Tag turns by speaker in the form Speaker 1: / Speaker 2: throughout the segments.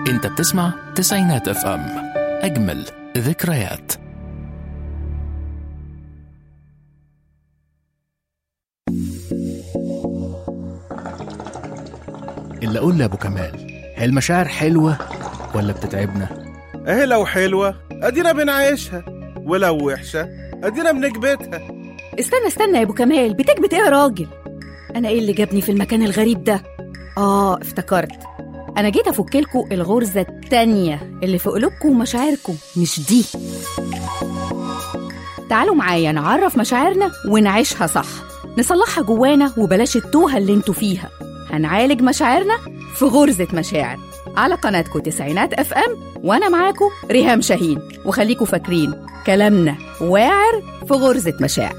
Speaker 1: انت بتسمع تسعينات اف ام اجمل ذكريات اللي اقول لابو كمال هي المشاعر حلوه ولا بتتعبنا
Speaker 2: اهي لو حلوة ادينا بنعيشها ولو وحشة ادينا بنكبتها
Speaker 3: استنى استنى يا ابو كمال بتكبت ايه يا راجل انا ايه اللي جابني في المكان الغريب ده اه افتكرت انا جيت افكلكوا الغرزه التانية اللي في قلوبكم ومشاعركم مش دي تعالوا معايا نعرف مشاعرنا ونعيشها صح نصلحها جوانا وبلاش التوهه اللي انتوا فيها هنعالج مشاعرنا في غرزه مشاعر على قناتكم تسعينات اف ام وانا معاكم ريهام شاهين وخليكوا فاكرين كلامنا واعر في غرزه مشاعر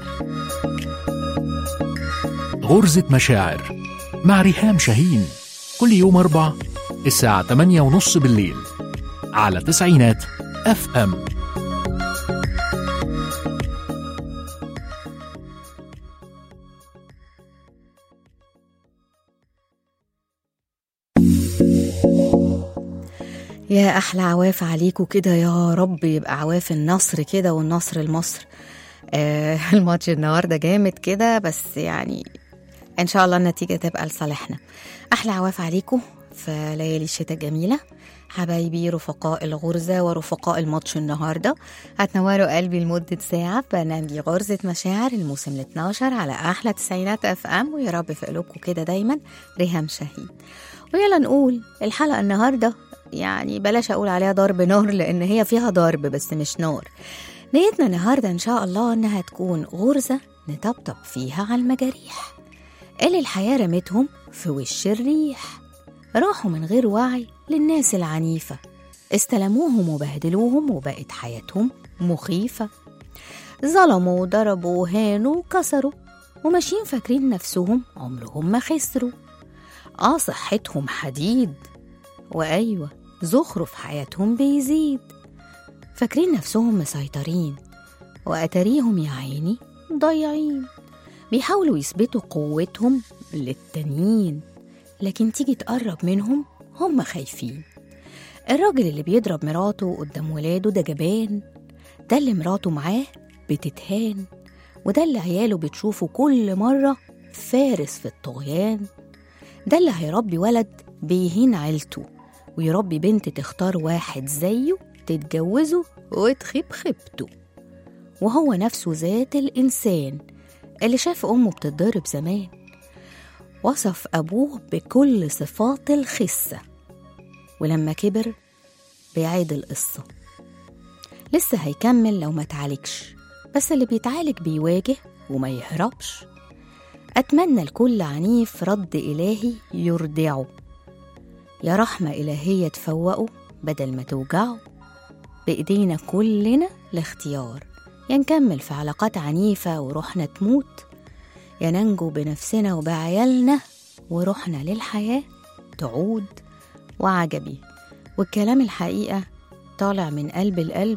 Speaker 1: غرزة مشاعر مع ريهام شاهين كل يوم أربع الساعة 8 ونص بالليل على تسعينات اف ام
Speaker 3: يا احلى عواف عليكم كده يا رب يبقى عواف النصر كده والنصر لمصر آه الماتش النهارده جامد كده بس يعني ان شاء الله النتيجه تبقى لصالحنا احلى عواف عليكم في ليالي الشتاء الجميله حبايبي رفقاء الغرزة ورفقاء الماتش النهاردة هتنوروا قلبي لمدة ساعة برنامج غرزة مشاعر الموسم ال 12 على أحلى تسعينات أف أم ويا رب في قلوبكم كده دايما ريهام شاهين ويلا نقول الحلقة النهاردة يعني بلاش أقول عليها ضرب نار لأن هي فيها ضرب بس مش نار نيتنا النهاردة إن شاء الله إنها تكون غرزة نطبطب فيها على المجاريح اللي الحياة رمتهم في وش الريح راحوا من غير وعي للناس العنيفة استلموهم وبهدلوهم وبقت حياتهم مخيفة ظلموا وضربوا وهانوا وكسروا وماشيين فاكرين نفسهم عمرهم ما خسروا آه صحتهم حديد وأيوة زخرف حياتهم بيزيد فاكرين نفسهم مسيطرين وأتاريهم يا عيني ضايعين بيحاولوا يثبتوا قوتهم للتانيين لكن تيجي تقرب منهم هم خايفين الراجل اللي بيضرب مراته قدام ولاده ده جبان ده اللي مراته معاه بتتهان وده اللي عياله بتشوفه كل مرة فارس في الطغيان ده اللي هيربي ولد بيهين عيلته ويربي بنت تختار واحد زيه تتجوزه وتخيب خيبته وهو نفسه ذات الإنسان اللي شاف أمه بتتضرب زمان وصف أبوه بكل صفات الخسة ولما كبر بيعيد القصة لسه هيكمل لو ما تعالجش بس اللي بيتعالج بيواجه وما يهربش أتمنى لكل عنيف رد إلهي يردعه يا رحمة إلهية تفوقه بدل ما توجعه بإيدينا كلنا الاختيار يا نكمل في علاقات عنيفة وروحنا تموت يا ننجو بنفسنا وبعيالنا وروحنا للحياة تعود وعجبي والكلام الحقيقة طالع من قلب القلب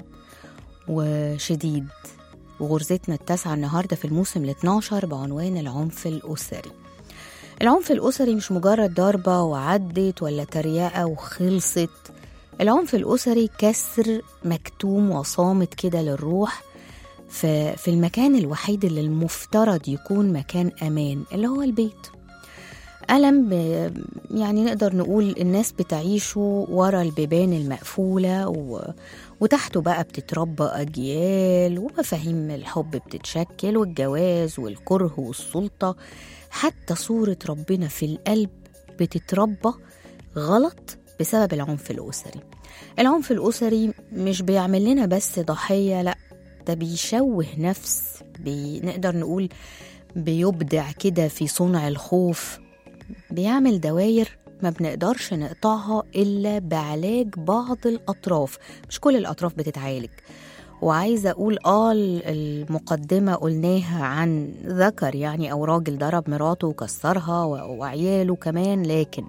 Speaker 3: وشديد وغرزتنا التاسعة النهاردة في الموسم ال 12 بعنوان العنف الأسري العنف الأسري مش مجرد ضربة وعدت ولا تريقة وخلصت العنف الأسري كسر مكتوم وصامت كده للروح في, في المكان الوحيد اللي المفترض يكون مكان أمان اللي هو البيت ألم ب- يعني نقدر نقول الناس بتعيشه ورا البيبان المقفولة و... وتحته بقى بتتربى أجيال ومفاهيم الحب بتتشكل والجواز والكره والسلطة حتى صورة ربنا في القلب بتتربى غلط بسبب العنف الأسري العنف الأسري مش بيعمل لنا بس ضحية لأ ده بيشوه نفس بي... نقدر نقول بيبدع كده في صنع الخوف بيعمل دواير ما بنقدرش نقطعها إلا بعلاج بعض الأطراف مش كل الأطراف بتتعالج وعايزة أقول آه المقدمة قلناها عن ذكر يعني أو راجل ضرب مراته وكسرها و- وعياله كمان لكن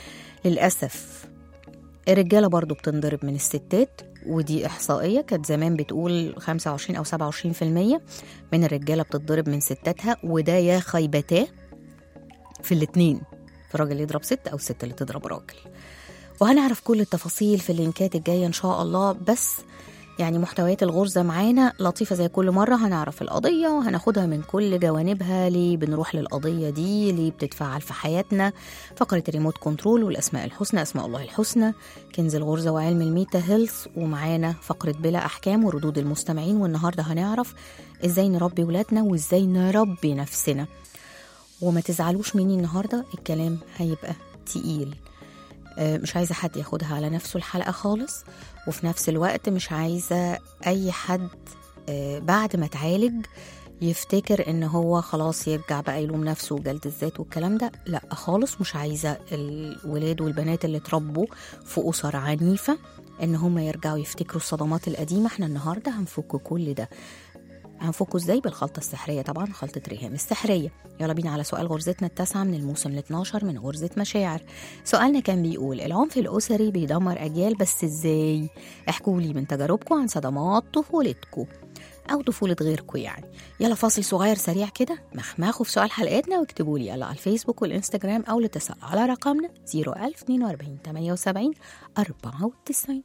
Speaker 3: للأسف الرجالة برضو بتنضرب من الستات ودي إحصائية كانت زمان بتقول 25 أو 27% من الرجالة بتتضرب من ستاتها وده يا خيبتاه في الاتنين في راجل يضرب ست أو ست اللي تضرب راجل وهنعرف كل التفاصيل في اللينكات الجاية إن شاء الله بس يعني محتويات الغرزة معانا لطيفة زي كل مرة هنعرف القضية وهناخدها من كل جوانبها ليه بنروح للقضية دي ليه بتتفعل في حياتنا فقرة الريموت كنترول والأسماء الحسنى أسماء الله الحسنى كنز الغرزة وعلم الميتا هيلث ومعانا فقرة بلا أحكام وردود المستمعين والنهاردة هنعرف إزاي نربي ولادنا وإزاي نربي نفسنا وما تزعلوش مني النهاردة الكلام هيبقى تقيل آه، مش عايزة حد ياخدها على نفسه الحلقة خالص وفي نفس الوقت مش عايزة أي حد آه، بعد ما اتعالج يفتكر ان هو خلاص يرجع بقى يلوم نفسه وجلد الذات والكلام ده لا خالص مش عايزة الولاد والبنات اللي اتربوا في أسر عنيفة ان هم يرجعوا يفتكروا الصدمات القديمة احنا النهاردة هنفك كل ده هنفكه ازاي بالخلطة السحرية طبعا خلطة ريهام السحرية يلا بينا على سؤال غرزتنا التاسعة من الموسم ال 12 من غرزة مشاعر سؤالنا كان بيقول العنف الأسري بيدمر أجيال بس ازاي احكوا لي من تجاربكم عن صدمات طفولتكم أو طفولة غيركم يعني يلا فاصل صغير سريع كده مخمخوا في سؤال حلقتنا واكتبوا لي يلا على الفيسبوك والإنستجرام أو الاتصال على رقمنا 01042 78 94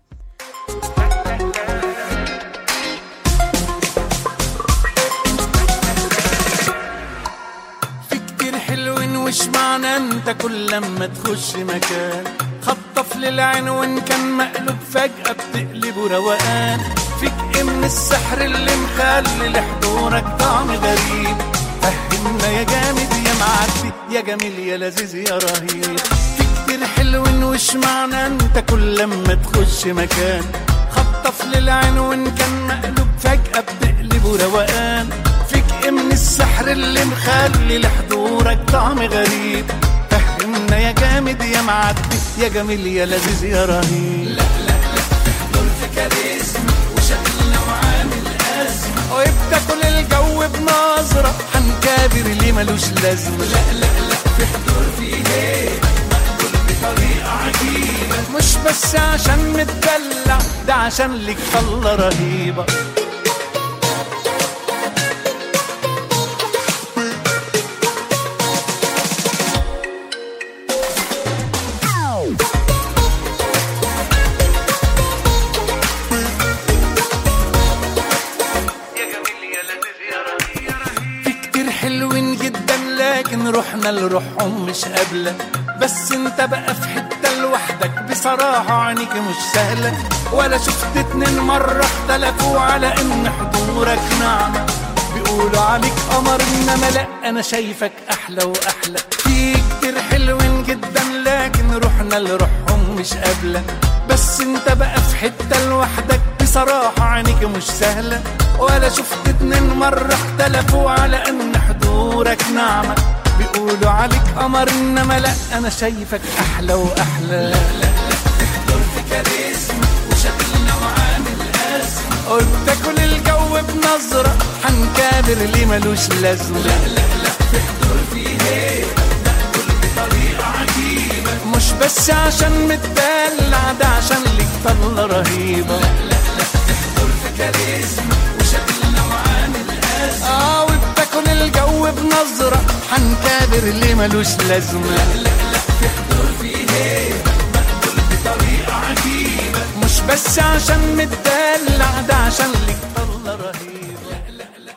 Speaker 4: في كتير حلوين وش معنى انت كل لما تخش مكان خطف للعين وان كان مقلوب فجأة بتقلبه روقان فيك ايه من السحر اللي مخلي لحضورك طعم غريب فهمنا يا جامد يا معدي يا جميل يا لذيذ يا رهيب في كتير حلوين وش معنى انت كل لما تخش مكان خطف للعين وان كان مقلوب فجأة بتقلبه روقان فيك ايه من السحر اللي مخلي لحضورك طعم غريب فهمنا يا جامد يا معدي يا جميل يا لذيذ يا رهيب لا لا لا في حضور في كاريزما وشكلنا وعامل أزمة وبتاكل الجو بنظرة هنكابر ليه ملوش لازمة لا لا لا في حضور في ايه مقبول بطريقة عجيبة مش بس عشان متدلع ده عشان ليك طلة رهيبة في كتير حلوين جدا لكن روحنا لروحهم مش قابلة بس انت بقى في حتة لوحدك بصراحة عينيك مش سهلة ولا شفت اتنين مرة اختلفوا على ان حضورك نعمة بيقولوا عليك قمر انما لا انا شايفك احلى واحلى في كتير حلوين جدا لكن روحنا لروحهم مش قابلة بس انت بقى في حتة لوحدك بصراحة عينيك مش سهلة ولا شفت اتنين مرة اختلفوا على ان حضورك نعمة بيقولوا عليك قمر انما لا انا شايفك احلى واحلى لا لا لا تحضر في كاريزما وشكلنا وعامل ازمة قلت كل الجو بنظرة هنكابر ليه ملوش لازمة لا لا لا تحضر في ايه نقبل بطريقة عجيبة مش بس عشان متدلع ده عشان ليك طلة رهيبة لا لا لا تحضر في كاريزما وشكلنا وعامل أزمة اه وبتاكل الجو بنظرة هنكابر ليه ملوش لازمة لا لا لا تحضر في ايه مقبول بطريقة عجيبة مش بس عشان متدلع ده عشان ليك طلة رهيبة لا لا لا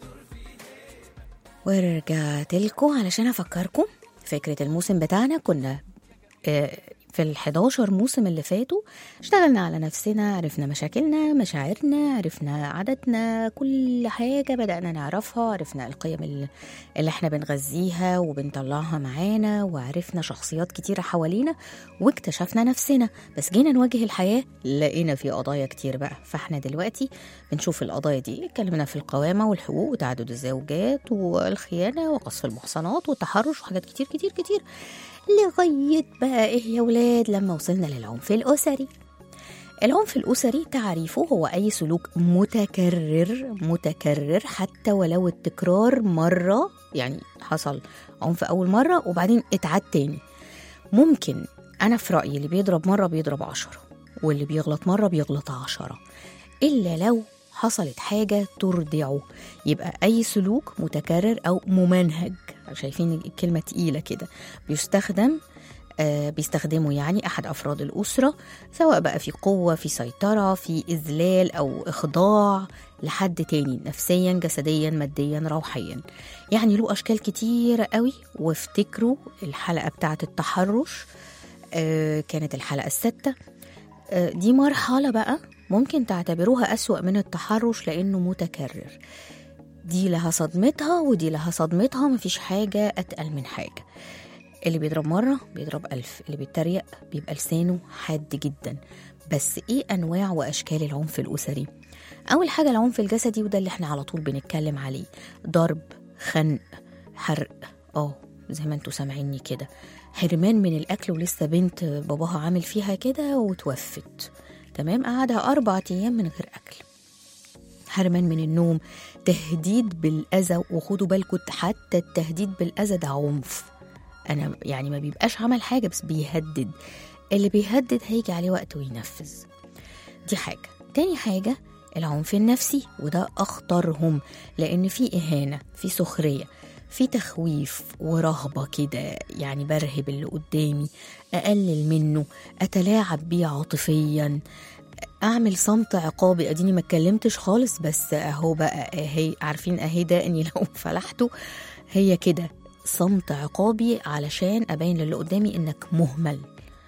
Speaker 3: ورجعت لكم علشان افكركم فكره الموسم بتاعنا كنا آه، في ال 11 موسم اللي فاتوا اشتغلنا على نفسنا عرفنا مشاكلنا مشاعرنا عرفنا عاداتنا كل حاجة بدأنا نعرفها عرفنا القيم ال- اللي احنا بنغذيها وبنطلعها معانا وعرفنا شخصيات كتيرة حوالينا واكتشفنا نفسنا بس جينا نواجه الحياة لقينا في قضايا كتير بقى فاحنا دلوقتي بنشوف القضايا دي اتكلمنا في القوامة والحقوق وتعدد الزوجات والخيانة وقصف المحصنات والتحرش وحاجات كتير كتير كتير لغاية بقى إيه يا ولاد لما وصلنا للعنف الأسري العنف الأسري تعريفه هو أي سلوك متكرر متكرر حتى ولو التكرار مرة يعني حصل عنف أول مرة وبعدين اتعاد تاني ممكن أنا في رأيي اللي بيضرب مرة بيضرب عشرة واللي بيغلط مرة بيغلط عشرة إلا لو حصلت حاجة ترضعه يبقى أي سلوك متكرر أو ممنهج شايفين الكلمة تقيلة كده بيستخدم آه بيستخدمه يعني أحد أفراد الأسرة سواء بقى في قوة في سيطرة في إذلال أو إخضاع لحد تاني نفسيا جسديا ماديا روحيا يعني له أشكال كتيرة قوي وافتكروا الحلقة بتاعة التحرش آه كانت الحلقة الستة آه دي مرحلة بقى ممكن تعتبروها أسوأ من التحرش لأنه متكرر دي لها صدمتها ودي لها صدمتها مفيش حاجة أتقل من حاجة اللي بيضرب مرة بيضرب ألف اللي بيتريق بيبقى لسانه حاد جدا بس إيه أنواع وأشكال العنف الأسري أول حاجة العنف الجسدي وده اللي احنا على طول بنتكلم عليه ضرب خنق حرق اه زي ما انتوا سامعيني كده حرمان من الأكل ولسه بنت باباها عامل فيها كده وتوفت تمام قعدها أربع أيام من غير أكل حرمان من النوم تهديد بالأذى وخدوا بالكم حتى التهديد بالأذى ده عنف أنا يعني ما بيبقاش عمل حاجة بس بيهدد اللي بيهدد هيجي عليه وقت وينفذ دي حاجة تاني حاجة العنف النفسي وده أخطرهم لأن في إهانة في سخرية في تخويف ورهبة كده يعني برهب اللي قدامي أقلل منه أتلاعب بيه عاطفيا اعمل صمت عقابي اديني ما اتكلمتش خالص بس اهو بقى اهي عارفين اهي ده اني لو فلحته هي كده صمت عقابي علشان ابين للي قدامي انك مهمل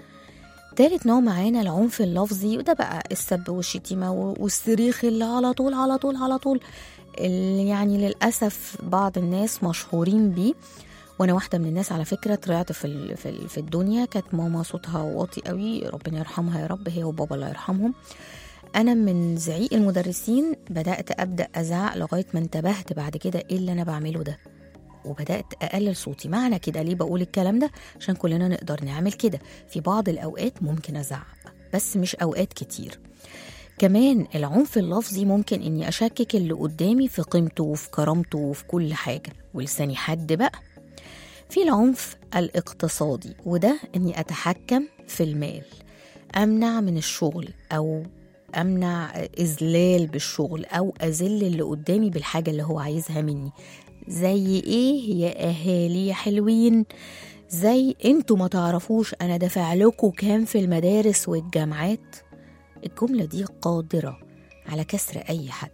Speaker 3: تالت نوع معانا العنف اللفظي وده بقى السب والشتيمه والصريخ اللي على طول على طول على طول اللي يعني للاسف بعض الناس مشهورين بيه وانا واحده من الناس على فكره طلعت في ال- في ال- في الدنيا كانت ماما صوتها واطي قوي ربنا يرحمها يا رب هي وبابا الله يرحمهم انا من زعيق المدرسين بدات ابدا ازعق لغايه ما انتبهت بعد كده ايه اللي انا بعمله ده وبدات اقلل صوتي معنى كده ليه بقول الكلام ده عشان كلنا نقدر نعمل كده في بعض الاوقات ممكن ازعق بس مش اوقات كتير كمان العنف اللفظي ممكن اني اشكك اللي قدامي في قيمته وفي كرامته وفي كل حاجه ولساني حد بقى في العنف الاقتصادي وده اني اتحكم في المال امنع من الشغل او امنع اذلال بالشغل او اذل اللي قدامي بالحاجه اللي هو عايزها مني زي ايه يا اهالي يا حلوين زي انتوا ما تعرفوش انا دافع لكم كام في المدارس والجامعات الجمله دي قادره على كسر اي حد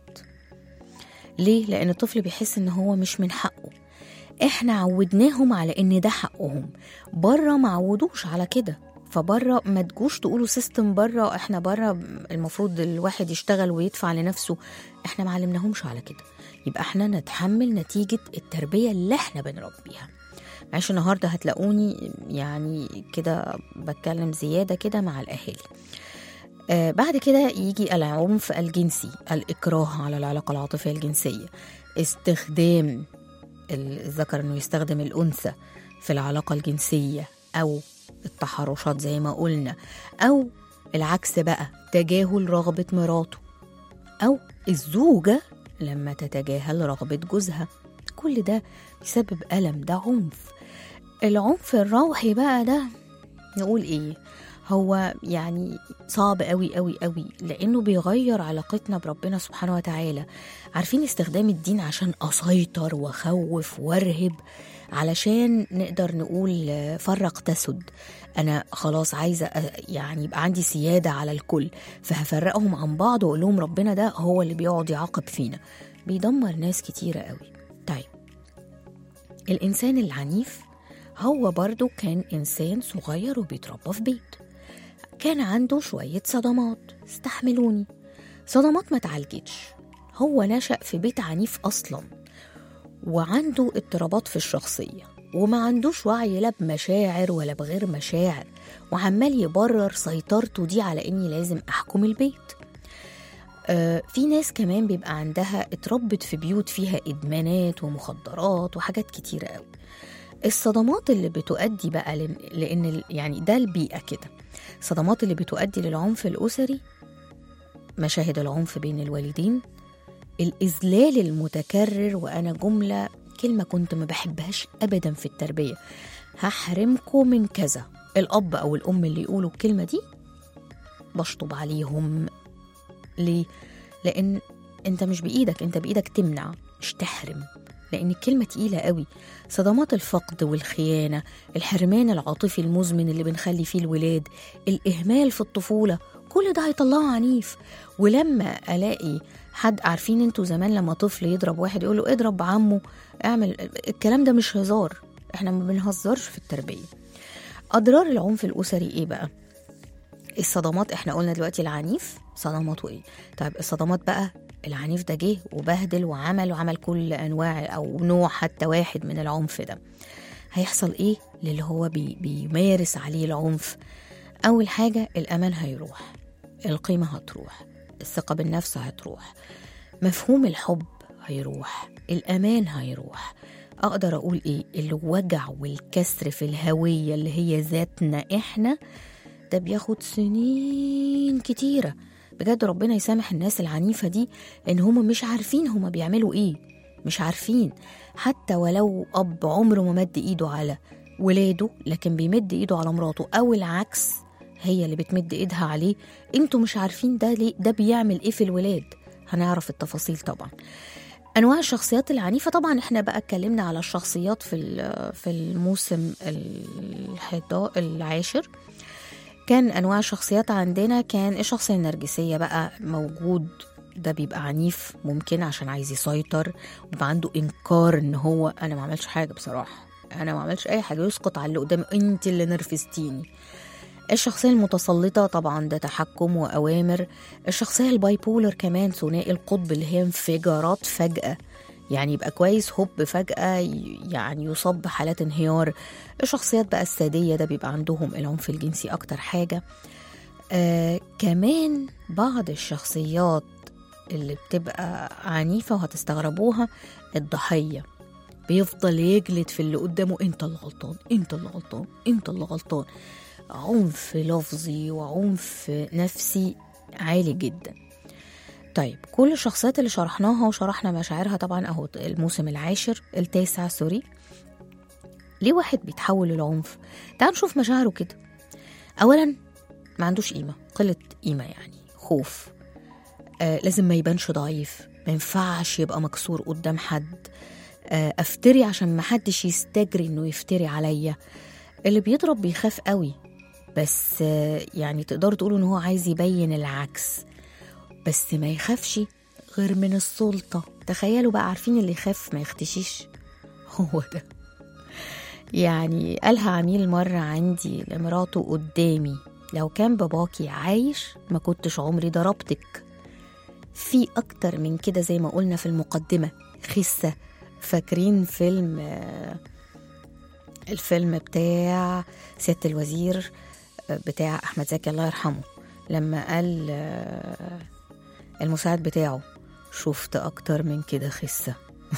Speaker 3: ليه لان الطفل بيحس ان هو مش من حقه احنا عودناهم على ان ده حقهم بره ما عودوش على كده فبره ما تجوش تقولوا سيستم بره احنا بره المفروض الواحد يشتغل ويدفع لنفسه احنا ما علمناهمش على كده يبقى احنا نتحمل نتيجة التربية اللي احنا بنربيها معلش النهاردة هتلاقوني يعني كده بتكلم زيادة كده مع الأهالي آه بعد كده يجي العنف الجنسي الإكراه على العلاقة العاطفية الجنسية استخدام الذكر انه يستخدم الانثى في العلاقه الجنسيه او التحرشات زي ما قلنا او العكس بقى تجاهل رغبه مراته او الزوجه لما تتجاهل رغبه جوزها كل ده بيسبب الم ده عنف العنف الروحي بقى ده نقول ايه هو يعني صعب قوي قوي قوي لانه بيغير علاقتنا بربنا سبحانه وتعالى عارفين استخدام الدين عشان اسيطر واخوف وارهب علشان نقدر نقول آه، فرق تسد انا خلاص عايزه آه، يعني يبقى عندي سياده على الكل فهفرقهم عن بعض واقول لهم ربنا ده هو اللي بيقعد يعاقب فينا بيدمر ناس كتيره قوي طيب الانسان العنيف هو برضو كان انسان صغير وبيتربى في بيت كان عنده شويه صدمات استحملوني صدمات ما اتعالجتش هو نشأ في بيت عنيف أصلا وعنده اضطرابات في الشخصية وما عندوش وعي لا بمشاعر ولا بغير مشاعر وعمال يبرر سيطرته دي على إني لازم أحكم البيت آه في ناس كمان بيبقى عندها اتربت في بيوت فيها إدمانات ومخدرات وحاجات كتيرة قوي الصدمات اللي بتؤدي بقى لن- لأن ال- يعني ده البيئة كده الصدمات اللي بتؤدي للعنف الأسري مشاهد العنف بين الوالدين الإذلال المتكرر وأنا جملة كلمة كنت ما بحبهاش أبدا في التربية هحرمكم من كذا الأب أو الأم اللي يقولوا الكلمة دي بشطب عليهم ليه؟ لأن أنت مش بإيدك أنت بإيدك تمنع مش تحرم لأن الكلمة تقيلة قوي صدمات الفقد والخيانة الحرمان العاطفي المزمن اللي بنخلي فيه الولاد الإهمال في الطفولة كل ده هيطلعه عنيف ولما ألاقي حد عارفين انتوا زمان لما طفل يضرب واحد يقول له اضرب عمه اعمل الكلام ده مش هزار احنا ما بنهزرش في التربية أضرار العنف الأسري ايه بقى؟ الصدمات احنا قلنا دلوقتي العنيف صدماته ايه طيب الصدمات بقى العنيف ده جه وبهدل وعمل وعمل كل انواع او نوع حتى واحد من العنف ده هيحصل ايه للي هو بي بيمارس عليه العنف اول حاجه الامان هيروح القيمه هتروح الثقه بالنفس هتروح مفهوم الحب هيروح الامان هيروح اقدر اقول ايه الوجع والكسر في الهويه اللي هي ذاتنا احنا ده بياخد سنين كتيرة بجد ربنا يسامح الناس العنيفة دي إن هما مش عارفين هما بيعملوا إيه مش عارفين حتى ولو أب عمره ما مد إيده على ولاده لكن بيمد إيده على مراته أو العكس هي اللي بتمد إيدها عليه انتوا مش عارفين ده ليه ده بيعمل إيه في الولاد هنعرف التفاصيل طبعا انواع الشخصيات العنيفه طبعا احنا بقى اتكلمنا على الشخصيات في ال- في الموسم الحدا- العاشر كان انواع الشخصيات عندنا كان الشخصيه النرجسيه بقى موجود ده بيبقى عنيف ممكن عشان عايز يسيطر ويبقى عنده انكار ان هو انا ما عملش حاجه بصراحه انا ما عملش اي حاجه يسقط على اللي قدامي انت اللي نرفزتيني الشخصية المتسلطة طبعا ده تحكم وأوامر الشخصية البايبولر كمان ثنائي القطب اللي هي انفجارات فجأة يعني يبقى كويس هوب فجأة ي- يعني يصاب بحالات انهيار الشخصيات بقى السادية ده بيبقى عندهم العنف الجنسي أكتر حاجة آه كمان بعض الشخصيات اللي بتبقى عنيفة وهتستغربوها الضحية بيفضل يجلد في اللي قدامه انت اللي غلطان انت اللي غلطان انت اللي غلطان عنف لفظي وعنف نفسي عالي جدا طيب كل الشخصيات اللي شرحناها وشرحنا مشاعرها طبعا اهو الموسم العاشر التاسع سوري ليه واحد بيتحول للعنف تعال نشوف مشاعره كده اولا ما عندوش قيمه قله قيمه يعني خوف آه لازم ما يبانش ضعيف ما ينفعش يبقى مكسور قدام حد آه افتري عشان ما حدش يستجري انه يفتري عليا اللي بيضرب بيخاف قوي بس آه يعني تقدروا تقولوا ان هو عايز يبين العكس بس ما يخافش غير من السلطة تخيلوا بقى عارفين اللي يخاف ما يختشيش هو ده يعني قالها عميل مرة عندي لمراته قدامي لو كان باباكي عايش ما كنتش عمري ضربتك في أكتر من كده زي ما قلنا في المقدمة خسة فاكرين فيلم آه، الفيلم بتاع سيادة الوزير آه، بتاع أحمد زكي الله يرحمه لما قال آه، المساعد بتاعه شفت أكتر من كده خسة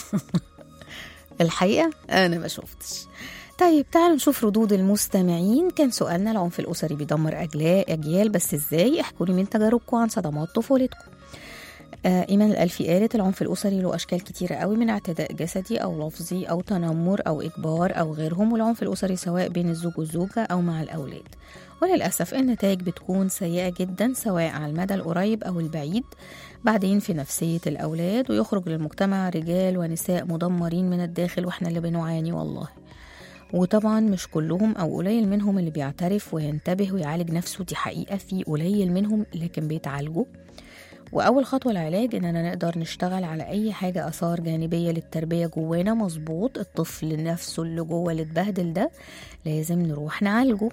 Speaker 3: الحقيقة أنا ما شفتش طيب تعالوا نشوف ردود المستمعين كان سؤالنا العنف الأسري بيدمر أجلا- أجيال بس إزاي احكوا لي من تجاربكم عن صدمات طفولتكم آه إيمان الألفي قالت العنف الأسري له أشكال كتيرة قوي من اعتداء جسدي أو لفظي أو تنمر أو إجبار أو غيرهم والعنف الأسري سواء بين الزوج والزوجة أو مع الأولاد وللأسف النتائج بتكون سيئة جدا سواء على المدى القريب أو البعيد بعدين في نفسية الأولاد ويخرج للمجتمع رجال ونساء مدمرين من الداخل وإحنا اللي بنعاني والله وطبعا مش كلهم أو قليل منهم اللي بيعترف وينتبه ويعالج نفسه دي حقيقة في قليل منهم لكن بيتعالجوا وأول خطوة العلاج إننا نقدر نشتغل على أي حاجة آثار جانبية للتربية جوانا مظبوط الطفل نفسه اللي جوه اللي اتبهدل ده لازم نروح نعالجه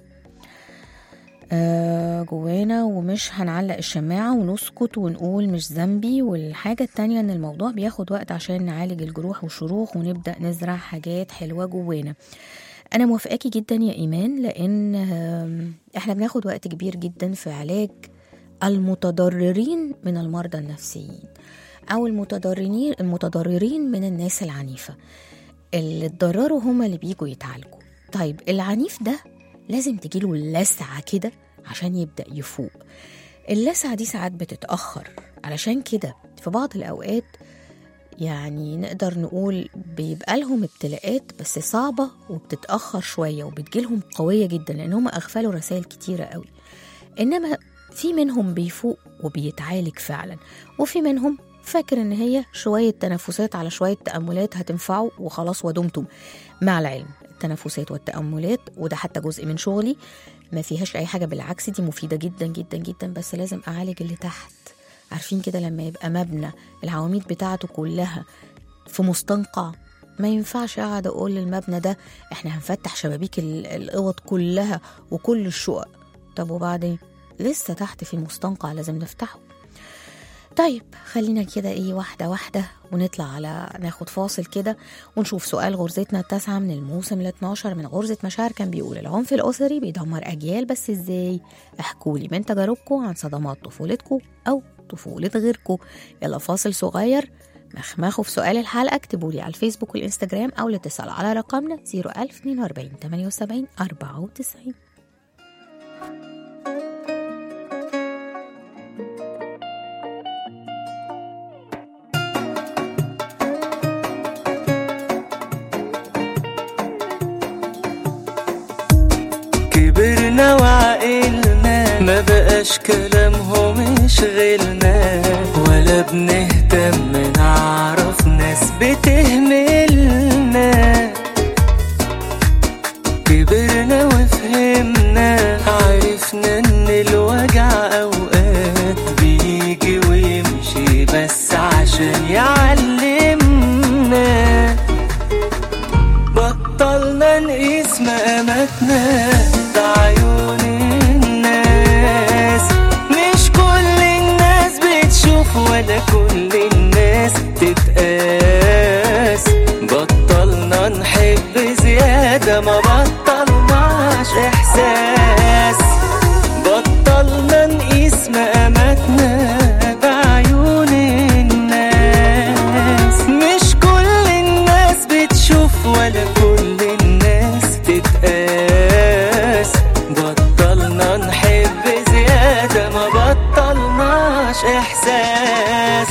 Speaker 3: آه جوانا ومش هنعلق الشماعة ونسكت ونقول مش ذنبي والحاجة التانية ان الموضوع بياخد وقت عشان نعالج الجروح والشروخ ونبدأ نزرع حاجات حلوة جوانا أنا موافقاكي جدا يا إيمان لأن آم، إحنا بناخد وقت كبير جدا في علاج المتضررين من المرضى النفسيين أو المتضررين المتضررين من الناس العنيفة اللي اتضرروا هما اللي بيجوا يتعالجوا طيب العنيف ده لازم تجيله لسعة كده عشان يبدأ يفوق اللسعة دي ساعات بتتأخر علشان كده في بعض الأوقات يعني نقدر نقول بيبقى لهم ابتلاءات بس صعبة وبتتأخر شوية وبتجيلهم قوية جدا لأن هم أغفلوا رسائل كتيرة قوي إنما في منهم بيفوق وبيتعالج فعلا وفي منهم فاكر ان هي شويه تنفسات على شويه تاملات هتنفعه وخلاص ودمتم مع العلم التنفسات والتاملات وده حتى جزء من شغلي ما فيهاش اي حاجه بالعكس دي مفيده جدا جدا جدا بس لازم اعالج اللي تحت عارفين كده لما يبقى مبنى العواميد بتاعته كلها في مستنقع ما ينفعش اقعد اقول للمبنى ده احنا هنفتح شبابيك ال- الاوض كلها وكل الشقق طب وبعدين لسه تحت في مستنقع لازم نفتحه طيب خلينا كده ايه واحدة واحدة ونطلع على ناخد فاصل كده ونشوف سؤال غرزتنا التاسعة من الموسم ال 12 من غرزة مشاعر كان بيقول العنف الأسري بيدمر أجيال بس ازاي؟ احكولي من تجاربكم عن صدمات طفولتكم أو طفولة غيركم يلا فاصل صغير مخمخوا في سؤال الحلقة اكتبوا لي على الفيسبوك والإنستجرام أو الاتصال على رقمنا 01042 78 94
Speaker 5: كبرنا وعقلنا ما بقاش كلامهم يشغلنا ولا بنهتم نعرف ناس بتهملنا كبرنا وفهمنا عرفنا ان الوجع اوقات بيجي ويمشي بس عشان يعلمنا بطلنا نقيس مقاماتنا بعيون الناس مش كل الناس بتشوف ولا كل الناس تتقاس بطلنا نحب زيادة ما بطلناش إحساس بطلنا نقيس مقاماتنا بعيون الناس مش كل الناس بتشوف ولا كل الناس تتقاس بطلنا نحب زيادة ما بطلناش إحساس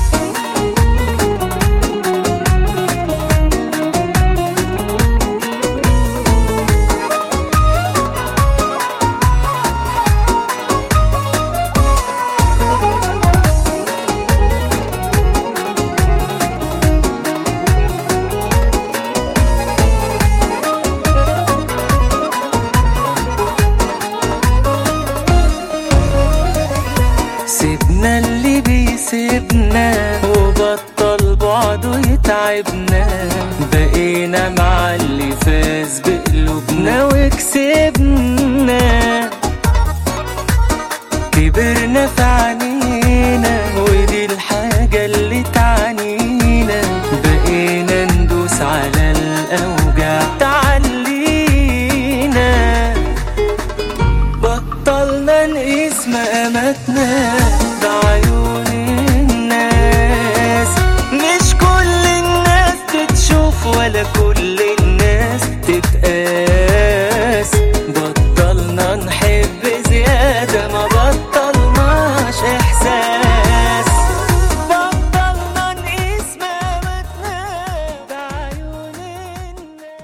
Speaker 5: سيبنا اللي بيسيبنا وبطل بعده يتعبنا بقينا مع اللي فاز بقلوبنا وكسبنا كبرنا في عينينا ودي الحاجة اللي تعنينا بقينا ندوس على الأوجع تعلينا بطلنا نقيس مقاماتنا بعيون الناس مش كل الناس تتشوف ولا كل الناس تتقاس بطلنا نحب زيادة ما بطلناش إحساس بطلنا نقيس مقاماتنا بعيون الناس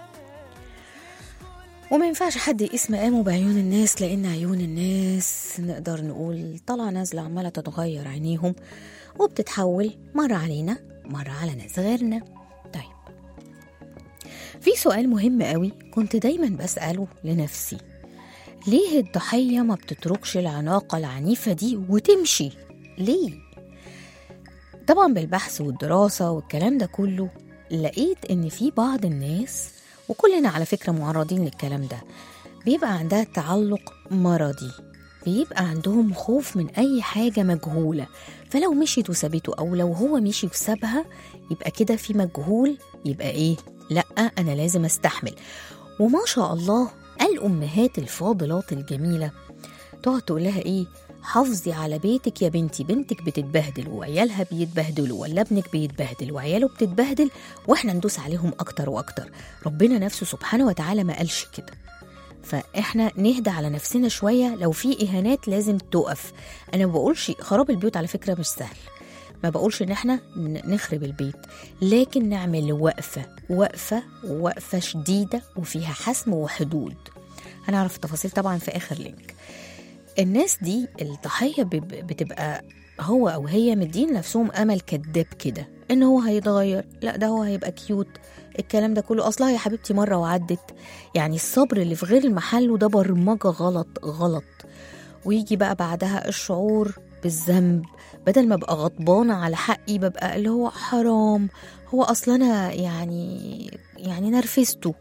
Speaker 3: وما ينفعش حد يقيس مقامه بعيون الناس لأن عيون الناس نقدر نقول طالعة نازلة عمالة تتغير عينيهم وبتتحول مرة علينا مرة على ناس غيرنا طيب في سؤال مهم قوي كنت دايما بسأله لنفسي ليه الضحية ما بتتركش العلاقة العنيفة دي وتمشي ليه طبعا بالبحث والدراسة والكلام ده كله لقيت ان في بعض الناس وكلنا على فكرة معرضين للكلام ده بيبقى عندها تعلق مرضي بيبقى عندهم خوف من أي حاجة مجهولة فلو مشيت وسابته أو لو هو مشي وسابها يبقى كده في مجهول يبقى إيه؟ لأ أنا لازم أستحمل وما شاء الله الأمهات الفاضلات الجميلة تقعد تقول لها إيه؟ حافظي على بيتك يا بنتي بنتك بتتبهدل وعيالها بيتبهدلوا ولا ابنك بيتبهدل وعياله بتتبهدل واحنا ندوس عليهم اكتر واكتر ربنا نفسه سبحانه وتعالى ما قالش كده فاحنا نهدى على نفسنا شويه لو في اهانات لازم تقف انا ما بقولش خراب البيوت على فكره مش سهل ما بقولش ان احنا ن- نخرب البيت لكن نعمل وقفه وقفه وقفه شديده وفيها حسم وحدود هنعرف التفاصيل طبعا في اخر لينك الناس دي الضحية بب- بتبقى هو أو هي مدين نفسهم أمل كذاب كده إن هو هيتغير لا ده هو هيبقى كيوت الكلام ده كله أصلها يا حبيبتي مرة وعدت يعني الصبر اللي في غير المحل وده برمجة غلط غلط ويجي بقى بعدها الشعور بالذنب بدل ما ابقى غضبانة على حقي ببقى اللي هو حرام هو أصلا أنا يعني يعني نرفزته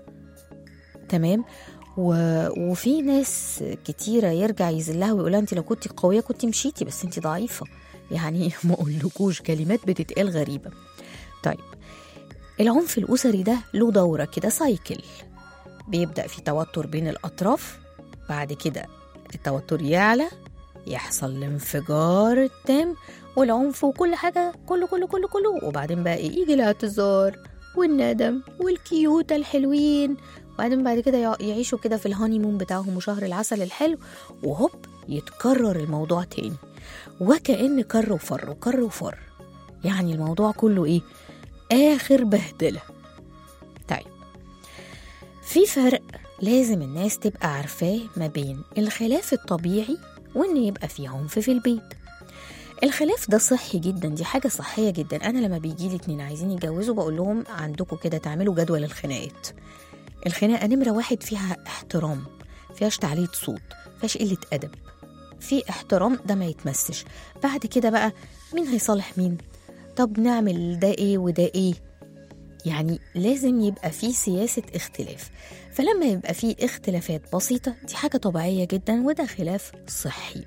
Speaker 3: تمام و... وفي ناس كتيرة يرجع يذلها ويقولها انت لو كنت قوية كنت مشيتي بس انت ضعيفة يعني ما اقولكوش كلمات بتتقال غريبة طيب العنف الأسري ده له دورة كده سايكل بيبدأ في توتر بين الأطراف بعد كده التوتر يعلى يحصل الانفجار التام والعنف وكل حاجة كله كله كله كله وبعدين بقى إيه؟ يجي الاعتذار والندم والكيوتة الحلوين وبعدين بعد كده يع- يعيشوا كده في الهانيمون بتاعهم وشهر العسل الحلو وهوب يتكرر الموضوع تاني وكأن كر وفر وكر وفر يعني الموضوع كله ايه آخر بهدلة طيب في فرق لازم الناس تبقى عارفاه ما بين الخلاف الطبيعي وإن يبقى في عنف في البيت الخلاف ده صحي جدا دي حاجة صحية جدا أنا لما بيجي لي اتنين عايزين يتجوزوا بقول لهم عندكم كده تعملوا جدول الخناقات الخناقة نمرة واحد فيها احترام فيهاش تعليق صوت فيهاش قلة أدب في احترام ده ما يتمسش بعد كده بقى مين هيصالح مين طب نعمل ده ايه وده ايه يعني لازم يبقى في سياسة اختلاف فلما يبقى في اختلافات بسيطة دي حاجة طبيعية جدا وده خلاف صحي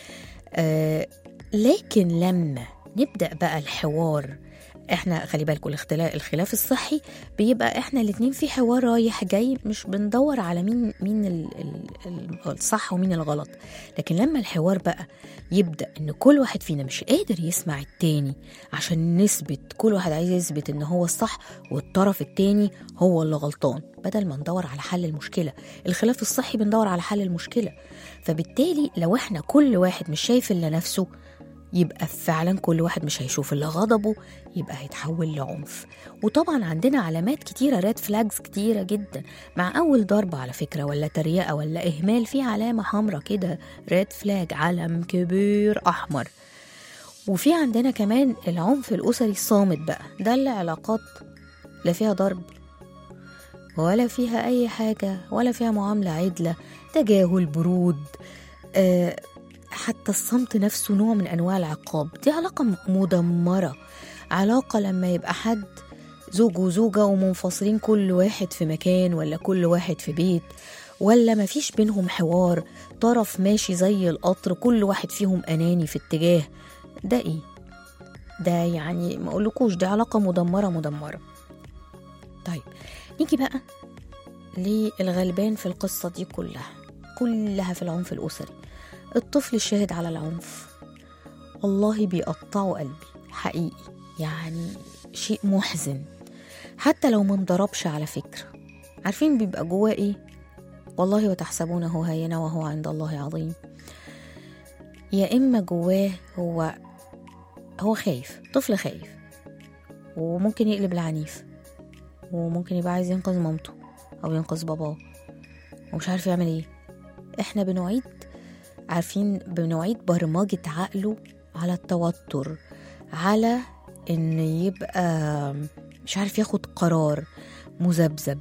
Speaker 3: آه لكن لما نبدأ بقى الحوار احنا خلي بالكم الاختلاف الخلاف الصحي بيبقى احنا الاتنين في حوار رايح جاي مش بندور على مين مين ال ال ال الصح ومين الغلط لكن لما الحوار بقى يبدا ان كل واحد فينا مش قادر يسمع التاني عشان نثبت كل واحد عايز يثبت ان هو الصح والطرف التاني هو اللي غلطان بدل ما ندور على حل المشكله الخلاف الصحي بندور على حل المشكله فبالتالي لو احنا كل واحد مش شايف الا نفسه يبقى فعلا كل واحد مش هيشوف الا غضبه يبقى هيتحول لعنف وطبعا عندنا علامات كتيرة ريد فلاجز كتيرة جدا مع أول ضربة على فكرة ولا تريقة ولا إهمال في علامة حمراء كده ريد فلاج علم كبير أحمر وفي عندنا كمان العنف الأسري الصامت بقى ده اللي علاقات لا فيها ضرب ولا فيها أي حاجة ولا فيها معاملة عدلة تجاهل برود آه حتى الصمت نفسه نوع من أنواع العقاب دي علاقة م- مدمرة علاقة لما يبقى حد زوج وزوجة ومنفصلين كل واحد في مكان ولا كل واحد في بيت ولا مفيش بينهم حوار طرف ماشي زي القطر كل واحد فيهم أناني في اتجاه ده إيه؟ ده يعني ما أقولكوش دي علاقة مدمرة مدمرة طيب نيجي بقى للغلبان في القصة دي كلها كلها في العنف الأسري الطفل الشاهد على العنف والله بيقطعوا قلبي حقيقي يعني شيء محزن حتى لو ما انضربش على فكرة عارفين بيبقى جواه ايه والله وتحسبونه هينا وهو عند الله عظيم يا اما جواه هو هو خايف طفل خايف وممكن يقلب العنيف وممكن يبقى عايز ينقذ مامته او ينقذ باباه ومش عارف يعمل ايه احنا بنعيد عارفين بنعيد برمجة عقله على التوتر على ان يبقى مش عارف ياخد قرار مذبذب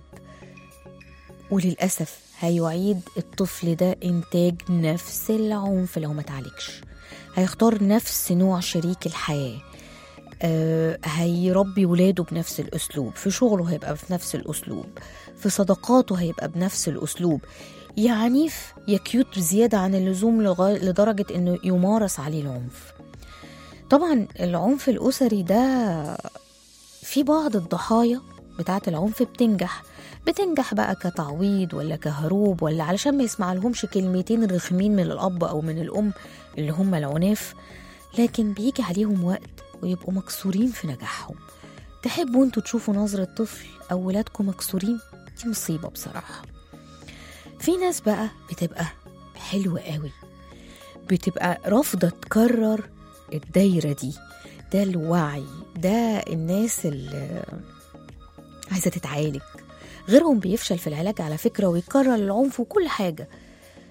Speaker 3: وللأسف هيعيد الطفل ده إنتاج نفس العنف لو ما تعالجش هيختار نفس نوع شريك الحياة آه هيربي ولاده بنفس الأسلوب في شغله هيبقى في نفس الأسلوب في صداقاته هيبقى بنفس الأسلوب يا عنيف يا كيوت زيادة عن اللزوم لغا- لدرجة إنه يمارس عليه العنف طبعا العنف الأسري ده في بعض الضحايا بتاعة العنف بتنجح بتنجح بقى كتعويض ولا كهروب ولا علشان ما يسمع لهمش كلمتين رخمين من الأب أو من الأم اللي هم العناف لكن بيجي عليهم وقت ويبقوا مكسورين في نجاحهم تحبوا انتوا تشوفوا نظرة طفل أو ولادكم مكسورين دي مصيبة بصراحة في ناس بقى بتبقى حلوة قوي بتبقى رافضة تكرر الدايرة دي ده الوعي ده الناس اللي عايزة تتعالج غيرهم بيفشل في العلاج على فكرة ويكرر العنف وكل حاجة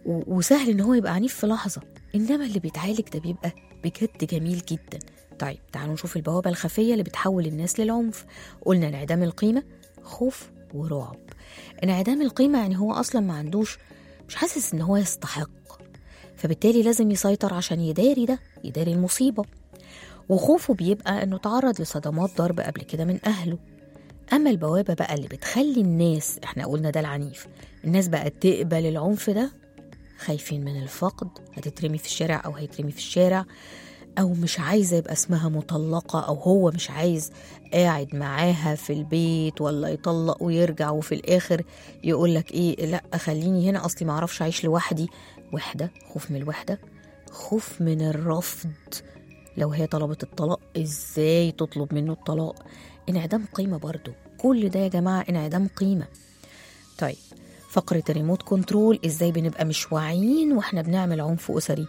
Speaker 3: و- وسهل ان هو يبقى عنيف في لحظه انما اللي بيتعالج ده بيبقى بجد جميل جدا طيب تعالوا نشوف البوابه الخفيه اللي بتحول الناس للعنف قلنا انعدام القيمه خوف ورعب انعدام القيمه يعني هو اصلا ما عندوش مش حاسس ان هو يستحق فبالتالي لازم يسيطر عشان يداري ده يداري المصيبه وخوفه بيبقى انه تعرض لصدمات ضرب قبل كده من اهله اما البوابه بقى اللي بتخلي الناس احنا قلنا ده العنيف الناس بقى تقبل العنف ده خايفين من الفقد هتترمي في الشارع او هيترمي في الشارع او مش عايزه يبقى اسمها مطلقه او هو مش عايز قاعد معاها في البيت ولا يطلق ويرجع وفي الاخر يقول لك ايه لا خليني هنا اصلي ما اعرفش اعيش لوحدي وحده خوف من الوحده خوف من الرفض لو هي طلبت الطلاق ازاي تطلب منه الطلاق انعدام قيمه برضو كل ده يا جماعه انعدام قيمه طيب فقرة الريموت كنترول ازاي بنبقى مش واعيين واحنا بنعمل عنف اسري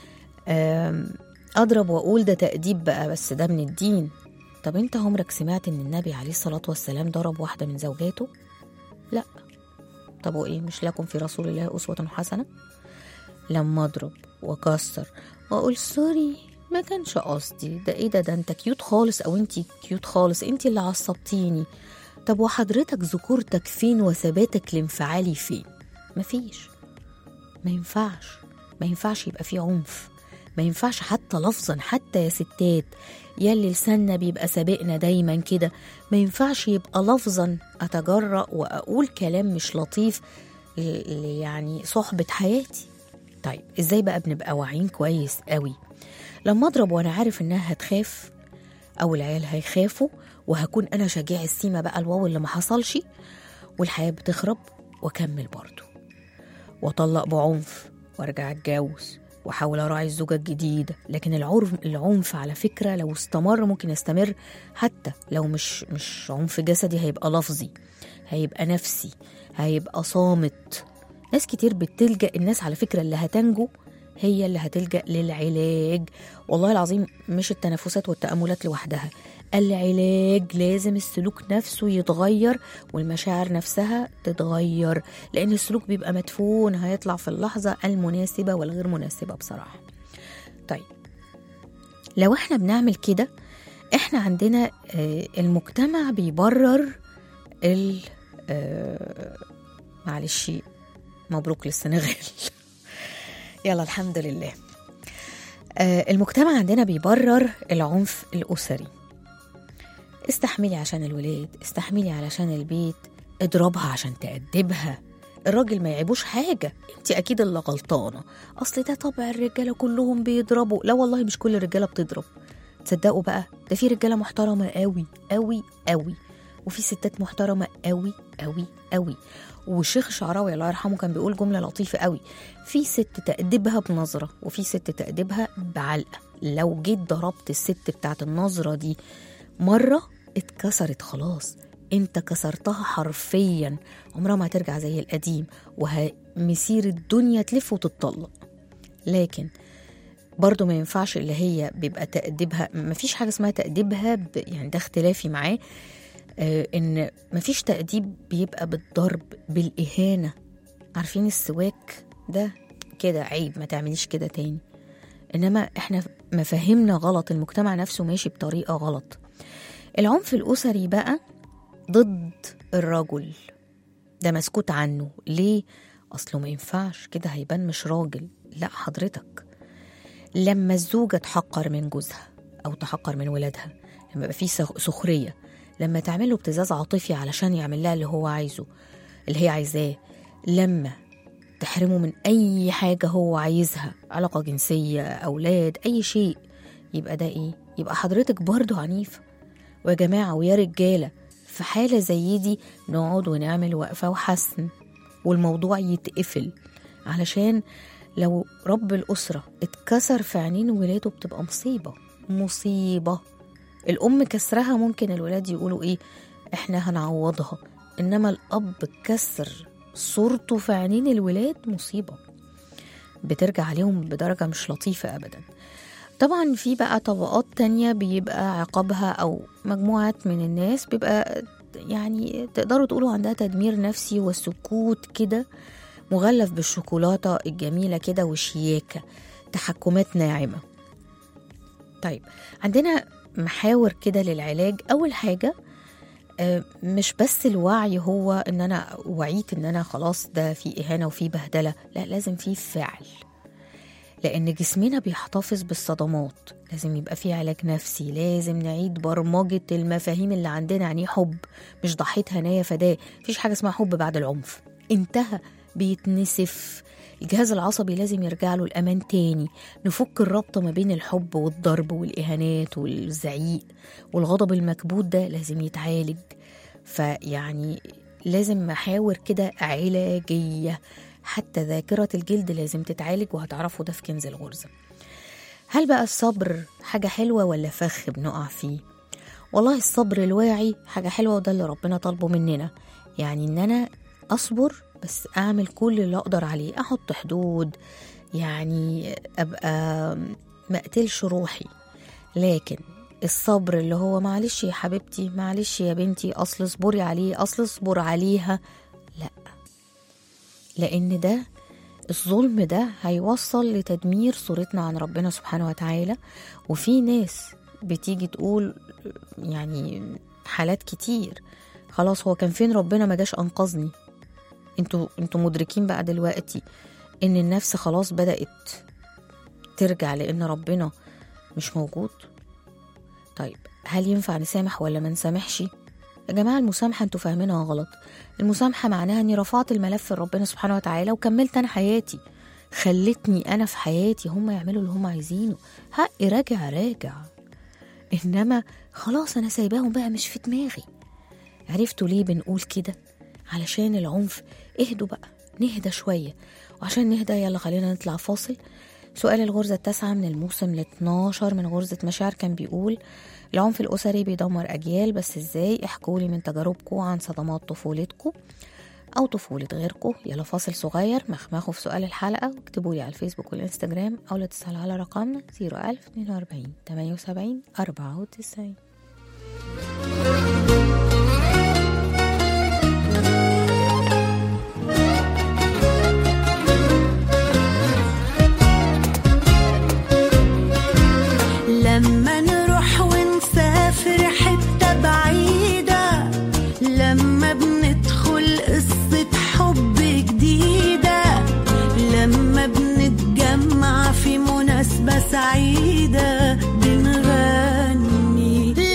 Speaker 3: أم، اضرب واقول ده تأديب بقى بس ده من الدين طب انت عمرك سمعت ان النبي عليه الصلاة والسلام ضرب واحدة من زوجاته لا طب وايه مش لكم في رسول الله اسوة حسنة لما اضرب واكسر واقول سوري ما كانش قصدي ده ايه ده ده انت كيوت خالص او انتي كيوت خالص انتي اللي عصبتيني طب وحضرتك ذكورتك فين وثباتك الانفعالي فين مفيش ما ينفعش ما ينفعش يبقى فيه عنف ما ينفعش حتى لفظا حتى يا ستات يلي لساننا بيبقى سابقنا دايما كده ما ينفعش يبقى لفظا اتجرأ واقول كلام مش لطيف ل- ل- يعني صحبة حياتي طيب ازاي بقى بنبقى واعيين كويس قوي لما اضرب وانا عارف انها هتخاف او العيال هيخافوا وهكون انا شجاع السيما بقى الواو اللي ما حصلش والحياه بتخرب واكمل برضه واطلق بعنف وارجع اتجوز واحاول اراعي الزوجه الجديده لكن العرف العنف على فكره لو استمر ممكن يستمر حتى لو مش مش عنف جسدي هيبقى لفظي هيبقى نفسي هيبقى صامت ناس كتير بتلجأ الناس على فكرة اللي هتنجو هي اللي هتلجأ للعلاج والله العظيم مش التنفسات والتأملات لوحدها العلاج لازم السلوك نفسه يتغير والمشاعر نفسها تتغير لأن السلوك بيبقى مدفون هيطلع في اللحظة المناسبة والغير مناسبة بصراحة طيب لو احنا بنعمل كده احنا عندنا آه، المجتمع بيبرر ال آه، معلش مبروك للسنغال يلا الحمد لله آه، المجتمع عندنا بيبرر العنف الأسري استحملي عشان الولاد استحملي علشان البيت اضربها عشان تأدبها الراجل ما يعيبوش حاجة انت أكيد اللي غلطانة أصل ده طبع الرجالة كلهم بيضربوا لا والله مش كل الرجالة بتضرب تصدقوا بقى ده في رجالة محترمة قوي قوي قوي وفي ستات محترمة قوي قوي قوي والشيخ شعراوي الله يرحمه كان بيقول جملة لطيفة قوي في ست تأدبها بنظرة وفي ست تأدبها بعلقة لو جيت ضربت الست بتاعت النظرة دي مرة اتكسرت خلاص انت كسرتها حرفيا عمرها ما هترجع زي القديم ومسير الدنيا تلف وتتطلق لكن برضو ما ينفعش اللي هي بيبقى تأديبها مفيش حاجة اسمها تأديبها ب... يعني ده اختلافي معاه آه ان مفيش تأديب بيبقى بالضرب بالإهانة عارفين السواك ده كده عيب ما تعمليش كده تاني انما احنا مفاهيمنا غلط المجتمع نفسه ماشي بطريقة غلط العنف الأسري بقى ضد الرجل ده مسكوت عنه ليه أصله ما ينفعش كده هيبان مش راجل لا حضرتك لما الزوجة تحقر من جوزها أو تحقر من ولادها لما يبقى في سخ- سخرية لما تعمله ابتزاز عاطفي علشان يعمل لها اللي هو عايزه اللي هي عايزاه لما تحرمه من أي حاجة هو عايزها علاقة جنسية أولاد أي شيء يبقى ده إيه؟ يبقى حضرتك برضو عنيفة ويا جماعة ويا رجالة في حالة زي دي نقعد ونعمل وقفة وحسن والموضوع يتقفل علشان لو رب الأسرة اتكسر في عينين ولاده بتبقى مصيبة مصيبة الأم كسرها ممكن الولاد يقولوا إيه إحنا هنعوضها إنما الأب كسر صورته في عينين الولاد مصيبة بترجع عليهم بدرجة مش لطيفة أبدا طبعا في بقى طبقات تانية بيبقى عقابها أو مجموعات من الناس بيبقى يعني تقدروا تقولوا عندها تدمير نفسي وسكوت كده مغلف بالشوكولاتة الجميلة كده وشياكة تحكمات ناعمة طيب عندنا محاور كده للعلاج أول حاجة آه، مش بس الوعي هو ان انا وعيت ان انا خلاص ده في اهانه وفي بهدله لا لازم في فعل لان جسمنا بيحتفظ بالصدمات لازم يبقى في علاج نفسي لازم نعيد برمجه المفاهيم اللي عندنا يعني إيه حب مش ضحيت هنايا فداه مفيش حاجه اسمها حب بعد العنف انتهى بيتنسف الجهاز العصبي لازم يرجع له الأمان تاني نفك الربط ما بين الحب والضرب والإهانات والزعيق والغضب المكبوت ده لازم يتعالج فيعني لازم محاور كده علاجية حتى ذاكرة الجلد لازم تتعالج وهتعرفوا ده في كنز الغرزة هل بقى الصبر حاجة حلوة ولا فخ بنقع فيه؟ والله الصبر الواعي حاجة حلوة وده اللي ربنا طالبه مننا يعني إن أنا أصبر بس أعمل كل اللي أقدر عليه أحط حدود يعني أبقى ما أقتلش روحي لكن الصبر اللي هو معلش يا حبيبتي معلش يا بنتي أصل اصبري عليه أصل اصبر عليها لأ لأن ده الظلم ده هيوصل لتدمير صورتنا عن ربنا سبحانه وتعالى وفي ناس بتيجي تقول يعني حالات كتير خلاص هو كان فين ربنا ما جاش انقذني انتوا انتوا مدركين بقى دلوقتي ان النفس خلاص بدأت ترجع لان ربنا مش موجود طيب هل ينفع نسامح ولا ما نسامحش يا جماعة المسامحة انتوا فاهمينها غلط المسامحة معناها اني رفعت الملف لربنا سبحانه وتعالى وكملت انا حياتي خلتني انا في حياتي هم يعملوا اللي هم عايزينه حقي راجع راجع انما خلاص انا سايباهم بقى مش في دماغي عرفتوا ليه بنقول كده علشان العنف اهدوا بقى نهدى شوية وعشان نهدى يلا خلينا نطلع فاصل سؤال الغرزة التاسعة من الموسم ال 12 من غرزة مشاعر كان بيقول العنف الأسري بيدمر أجيال بس إزاي احكولي من تجاربكم عن صدمات طفولتكم أو طفولة غيركم يلا فاصل صغير مخمخوا في سؤال الحلقة واكتبوا لي على الفيسبوك والإنستجرام أو لا تسألوا على رقمنا 01042 78 94
Speaker 6: لما نروح ونسافر حتة بعيدة لما بندخل قصة حب جديدة لما بنتجمع في مناسبة سعيدة بنغني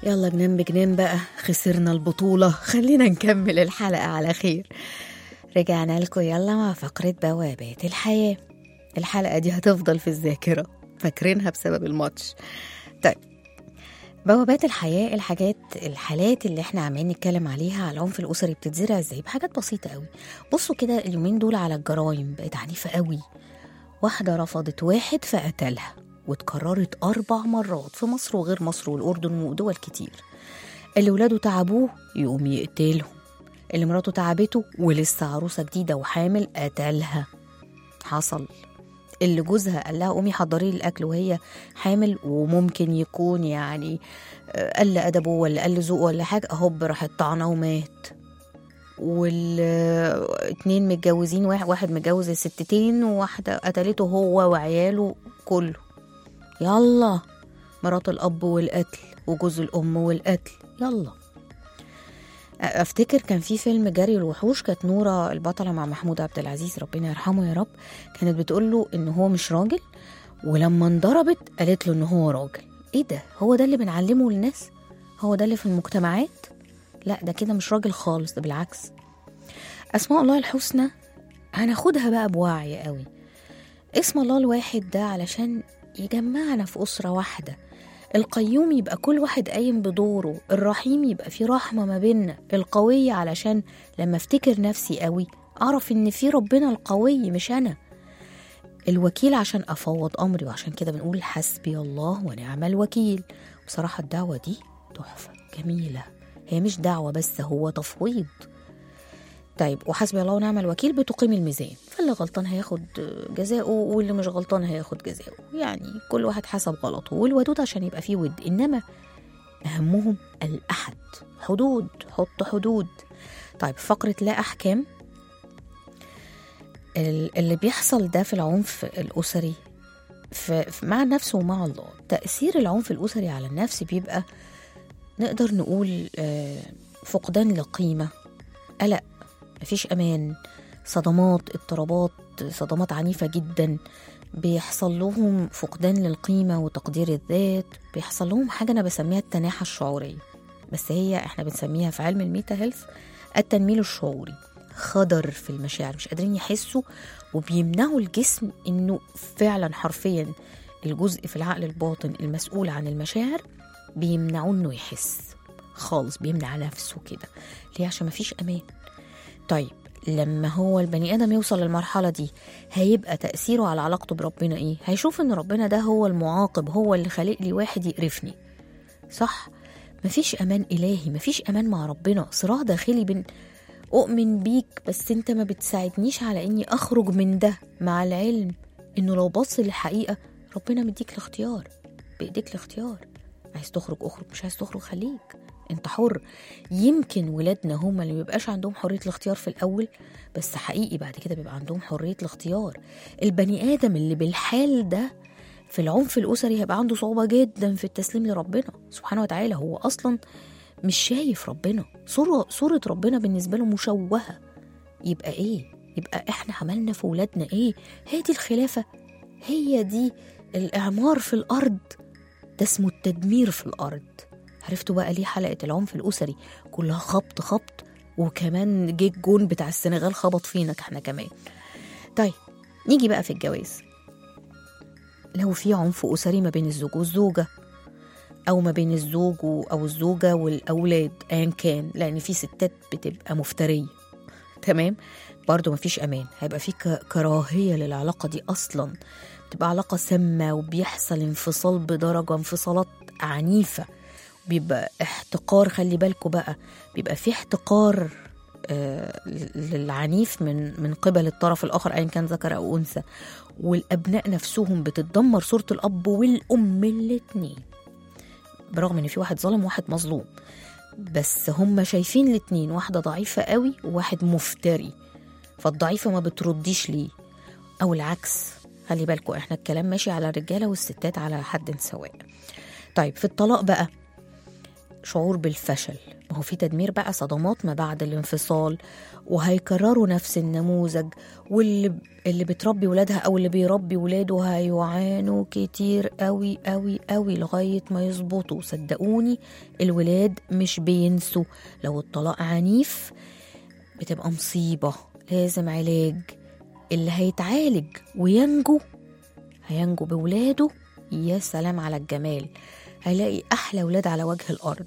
Speaker 3: يلا جنان بجنان بقى خسرنا البطولة خلينا نكمل الحلقة على خير رجعنا لكم يلا مع فقرة بوابات الحياة الحلقة دي هتفضل في الذاكرة فاكرينها بسبب الماتش طيب بوابات الحياة الحاجات الحالات اللي احنا عمالين نتكلم عليها على العنف الأسري بتتزرع ازاي بحاجات بسيطة قوي بصوا كده اليومين دول على الجرايم بقت عنيفة قوي واحدة رفضت واحد فقتلها واتكررت أربع مرات في مصر وغير مصر والأردن ودول كتير اللي ولاده تعبوه يقوم يقتلهم اللي مراته تعبته ولسه عروسة جديدة وحامل قتلها حصل اللي جوزها قال لها قومي حضري لي الاكل وهي حامل وممكن يكون يعني آه، قل ادبه ولا قل ذوقه ولا حاجه هوب راحت طعنه ومات والاتنين متجوزين واحد, واحد متجوز ستتين وواحده قتلته هو وعياله كله يلا مرات الاب والقتل وجوز الام والقتل يلا افتكر كان في فيلم جري الوحوش كانت نوره البطله مع محمود عبد العزيز ربنا يرحمه يا رب كانت بتقول له ان هو مش راجل ولما انضربت قالت له ان هو راجل ايه ده هو ده اللي بنعلمه للناس هو ده اللي في المجتمعات لا ده كده مش راجل خالص ده بالعكس اسماء الله الحسنى هناخدها بقى بوعي قوي اسم الله الواحد ده علشان يجمعنا في أسرة واحدة القيوم يبقى كل واحد قايم بدوره الرحيم يبقى في رحمة ما بيننا القوية علشان لما افتكر نفسي قوي أعرف إن في ربنا القوي مش أنا الوكيل عشان أفوض أمري وعشان كده بنقول حسبي الله ونعم الوكيل بصراحة الدعوة دي تحفة جميلة هي مش دعوة بس هو تفويض طيب وحسبي الله ونعم الوكيل بتقيم الميزان فاللي غلطان هياخد جزاؤه واللي مش غلطان هياخد جزاؤه يعني كل واحد حسب غلطه والودود عشان يبقى فيه ود انما اهمهم الاحد حدود حط حدود طيب فقرة لا احكام ال- اللي بيحصل ده في العنف الاسري في في- مع النفس ومع الله تأثير العنف الأسري على النفس بيبقى نقدر نقول آه، فقدان لقيمة قلق مفيش أمان صدمات اضطرابات صدمات عنيفة جدا بيحصل لهم فقدان للقيمة وتقدير الذات بيحصل لهم حاجة أنا بسميها التناحة الشعورية بس هي احنا بنسميها في علم الميتا هيلث التنميل الشعوري خضر في المشاعر مش قادرين يحسوا وبيمنعوا الجسم انه فعلا حرفيا الجزء في العقل الباطن المسؤول عن المشاعر بيمنعوه انه يحس خالص بيمنع نفسه كده ليه عشان مفيش امان طيب لما هو البني ادم يوصل للمرحله دي هيبقى تاثيره على علاقته بربنا ايه هيشوف ان ربنا ده هو المعاقب هو اللي خالق لي واحد يقرفني صح مفيش امان الهي مفيش امان مع ربنا صراع داخلي بين اؤمن بيك بس انت ما بتساعدنيش على اني اخرج من ده مع العلم انه لو بص للحقيقه ربنا مديك الاختيار بايديك الاختيار عايز تخرج اخرج مش عايز تخرج خليك انت حر يمكن ولادنا هم اللي ميبقاش عندهم حريه الاختيار في الاول بس حقيقي بعد كده بيبقى عندهم حريه الاختيار البني ادم اللي بالحال ده في العنف الاسري هيبقى عنده صعوبه جدا في التسليم لربنا سبحانه وتعالى هو اصلا مش شايف ربنا صورة صورة ربنا بالنسبة له مشوهة يبقى ايه يبقى احنا عملنا في ولادنا ايه هي دي الخلافة هي دي الإعمار في الأرض ده اسمه التدمير في الأرض عرفتوا بقى ليه حلقة العنف الأسري كلها خبط خبط وكمان جه الجون بتاع السنغال خبط فينا احنا كمان طيب نيجي بقى في الجواز لو في عنف أسري ما بين الزوج والزوجة أو ما بين الزوج و- أو الزوجة والأولاد أيا كان لأن في ستات بتبقى مفترية تمام برضو مفيش أمان هيبقى في ك- كراهية للعلاقة دي أصلا بتبقى علاقة سامة وبيحصل انفصال بدرجة انفصالات عنيفة بيبقى احتقار خلي بالكوا بقى بيبقى في احتقار آه، للعنيف من من قبل الطرف الاخر ايا كان ذكر او انثى والابناء نفسهم بتتدمر صوره الاب والام الاتنين برغم ان في واحد ظالم وواحد مظلوم بس هم شايفين الاتنين واحده ضعيفه قوي وواحد مفتري فالضعيفه ما بترديش ليه او العكس خلي بالكوا احنا الكلام ماشي على الرجاله والستات على حد سواء طيب في الطلاق بقى شعور بالفشل ما هو في تدمير بقى صدمات ما بعد الانفصال وهيكرروا نفس النموذج واللي اللي بتربي ولادها او اللي بيربي ولاده هيعانوا كتير قوي قوي قوي لغايه ما يظبطوا صدقوني الولاد مش بينسوا لو الطلاق عنيف بتبقى مصيبه لازم علاج اللي هيتعالج وينجو هينجو بولاده يا سلام على الجمال هيلاقي احلى ولاد على وجه الارض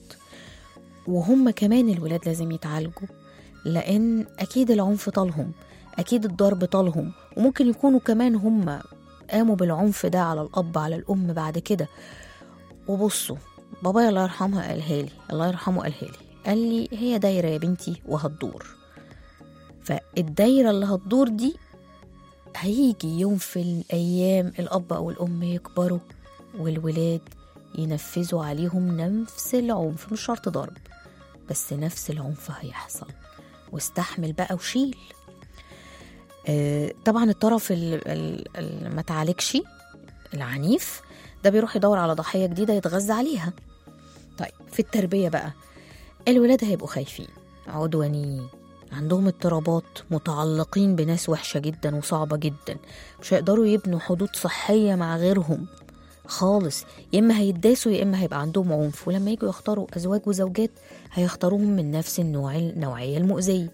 Speaker 3: وهم كمان الولاد لازم يتعالجوا لان اكيد العنف طالهم اكيد الضرب طالهم وممكن يكونوا كمان هم قاموا بالعنف ده على الاب على الام بعد كده وبصوا بابايا الله يرحمها قالها لي الله يرحمه قالها لي قال لي هي دايره يا بنتي وهتدور فالدايره اللي هتدور دي هيجي يوم في الايام الاب او الام يكبروا والولاد ينفذوا عليهم نفس العنف مش شرط ضرب بس نفس العنف هيحصل واستحمل بقى وشيل آه، طبعا الطرف اللي ما تعالجش العنيف ده بيروح يدور على ضحيه جديده يتغذى عليها طيب في التربيه بقى الولاد هيبقوا خايفين عدوانيين عندهم اضطرابات متعلقين بناس وحشه جدا وصعبه جدا مش هيقدروا يبنوا حدود صحيه مع غيرهم خالص يا اما هيتداسوا يا اما هيبقى عندهم عنف ولما يجوا يختاروا ازواج وزوجات هيختاروهم من نفس النوع النوعيه المؤذيه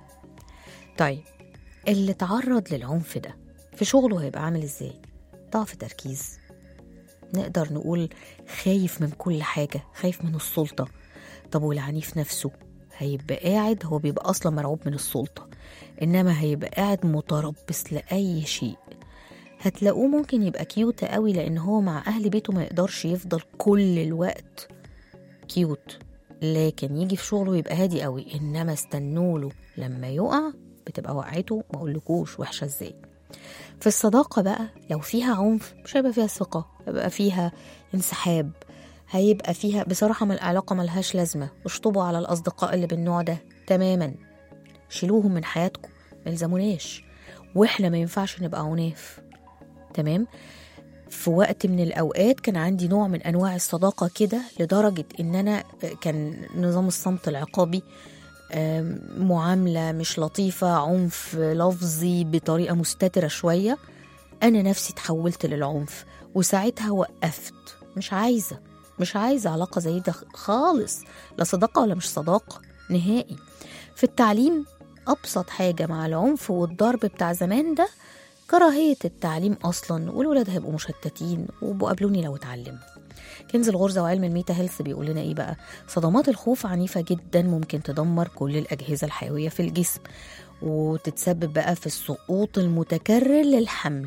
Speaker 3: طيب اللي تعرض للعنف ده في شغله هيبقى عامل ازاي ضعف تركيز نقدر نقول خايف من كل حاجه خايف من السلطه طب والعنيف نفسه هيبقى قاعد هو بيبقى اصلا مرعوب من السلطه انما هيبقى قاعد متربص لاي شيء هتلاقوه ممكن يبقى كيوت قوي لان هو مع اهل بيته ما يقدرش يفضل كل الوقت كيوت لكن يجي في شغله يبقى هادي قوي انما استنوله لما يقع بتبقى وقعته ما اقولكوش وحشه ازاي في الصداقه بقى لو فيها عنف مش هيبقى فيها ثقه هيبقى فيها انسحاب هيبقى فيها بصراحه ما العلاقه ملهاش لازمه اشطبوا على الاصدقاء اللي بالنوع ده تماما شيلوهم من حياتكم ملزموناش واحنا ما ينفعش نبقى عناف تمام في وقت من الأوقات كان عندي نوع من أنواع الصداقة كده لدرجة إن أنا كان نظام الصمت العقابي آم، معاملة مش لطيفة عنف لفظي بطريقة مستترة شوية أنا نفسي تحولت للعنف وساعتها وقفت مش عايزة مش عايزة علاقة زي ده خالص لا صداقة ولا مش صداقة نهائي في التعليم أبسط حاجة مع العنف والضرب بتاع زمان ده كراهية التعليم أصلا والولاد هيبقوا مشتتين وبقابلوني لو اتعلموا كنز الغرزة وعلم الميتا هيلث بيقول لنا إيه بقى صدمات الخوف عنيفة جدا ممكن تدمر كل الأجهزة الحيوية في الجسم وتتسبب بقى في السقوط المتكرر للحمل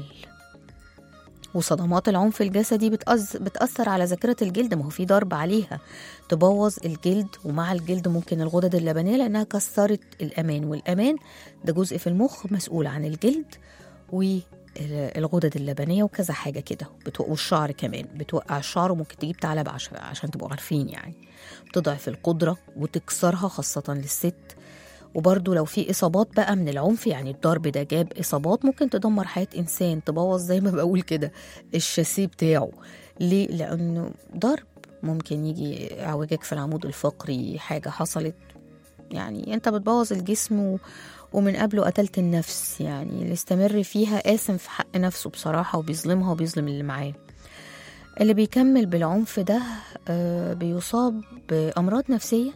Speaker 3: وصدمات العنف الجسدي بتأز... بتأثر على ذاكرة الجلد ما هو في ضرب عليها تبوظ الجلد ومع الجلد ممكن الغدد اللبنية لأنها كسرت الأمان والأمان ده جزء في المخ مسؤول عن الجلد والغدد اللبنية وكذا حاجة كده بتو... والشعر كمان بتوقع الشعر وممكن تجيب تعلب عشان, عشان تبقوا عارفين يعني بتضعف القدرة وتكسرها خاصة للست وبرضه لو في إصابات بقى من العنف يعني الضرب ده جاب إصابات ممكن تدمر حياة إنسان تبوظ زي ما بقول كده الشاسيه بتاعه ليه؟ لأنه ضرب ممكن يجي اعوجاج في العمود الفقري حاجة حصلت يعني انت بتبوظ الجسم و... ومن قبله قتلت النفس يعني اللي استمر فيها قاسم في حق نفسه بصراحة وبيظلمها وبيظلم اللي معاه اللي بيكمل بالعنف ده آه، بيصاب بأمراض نفسية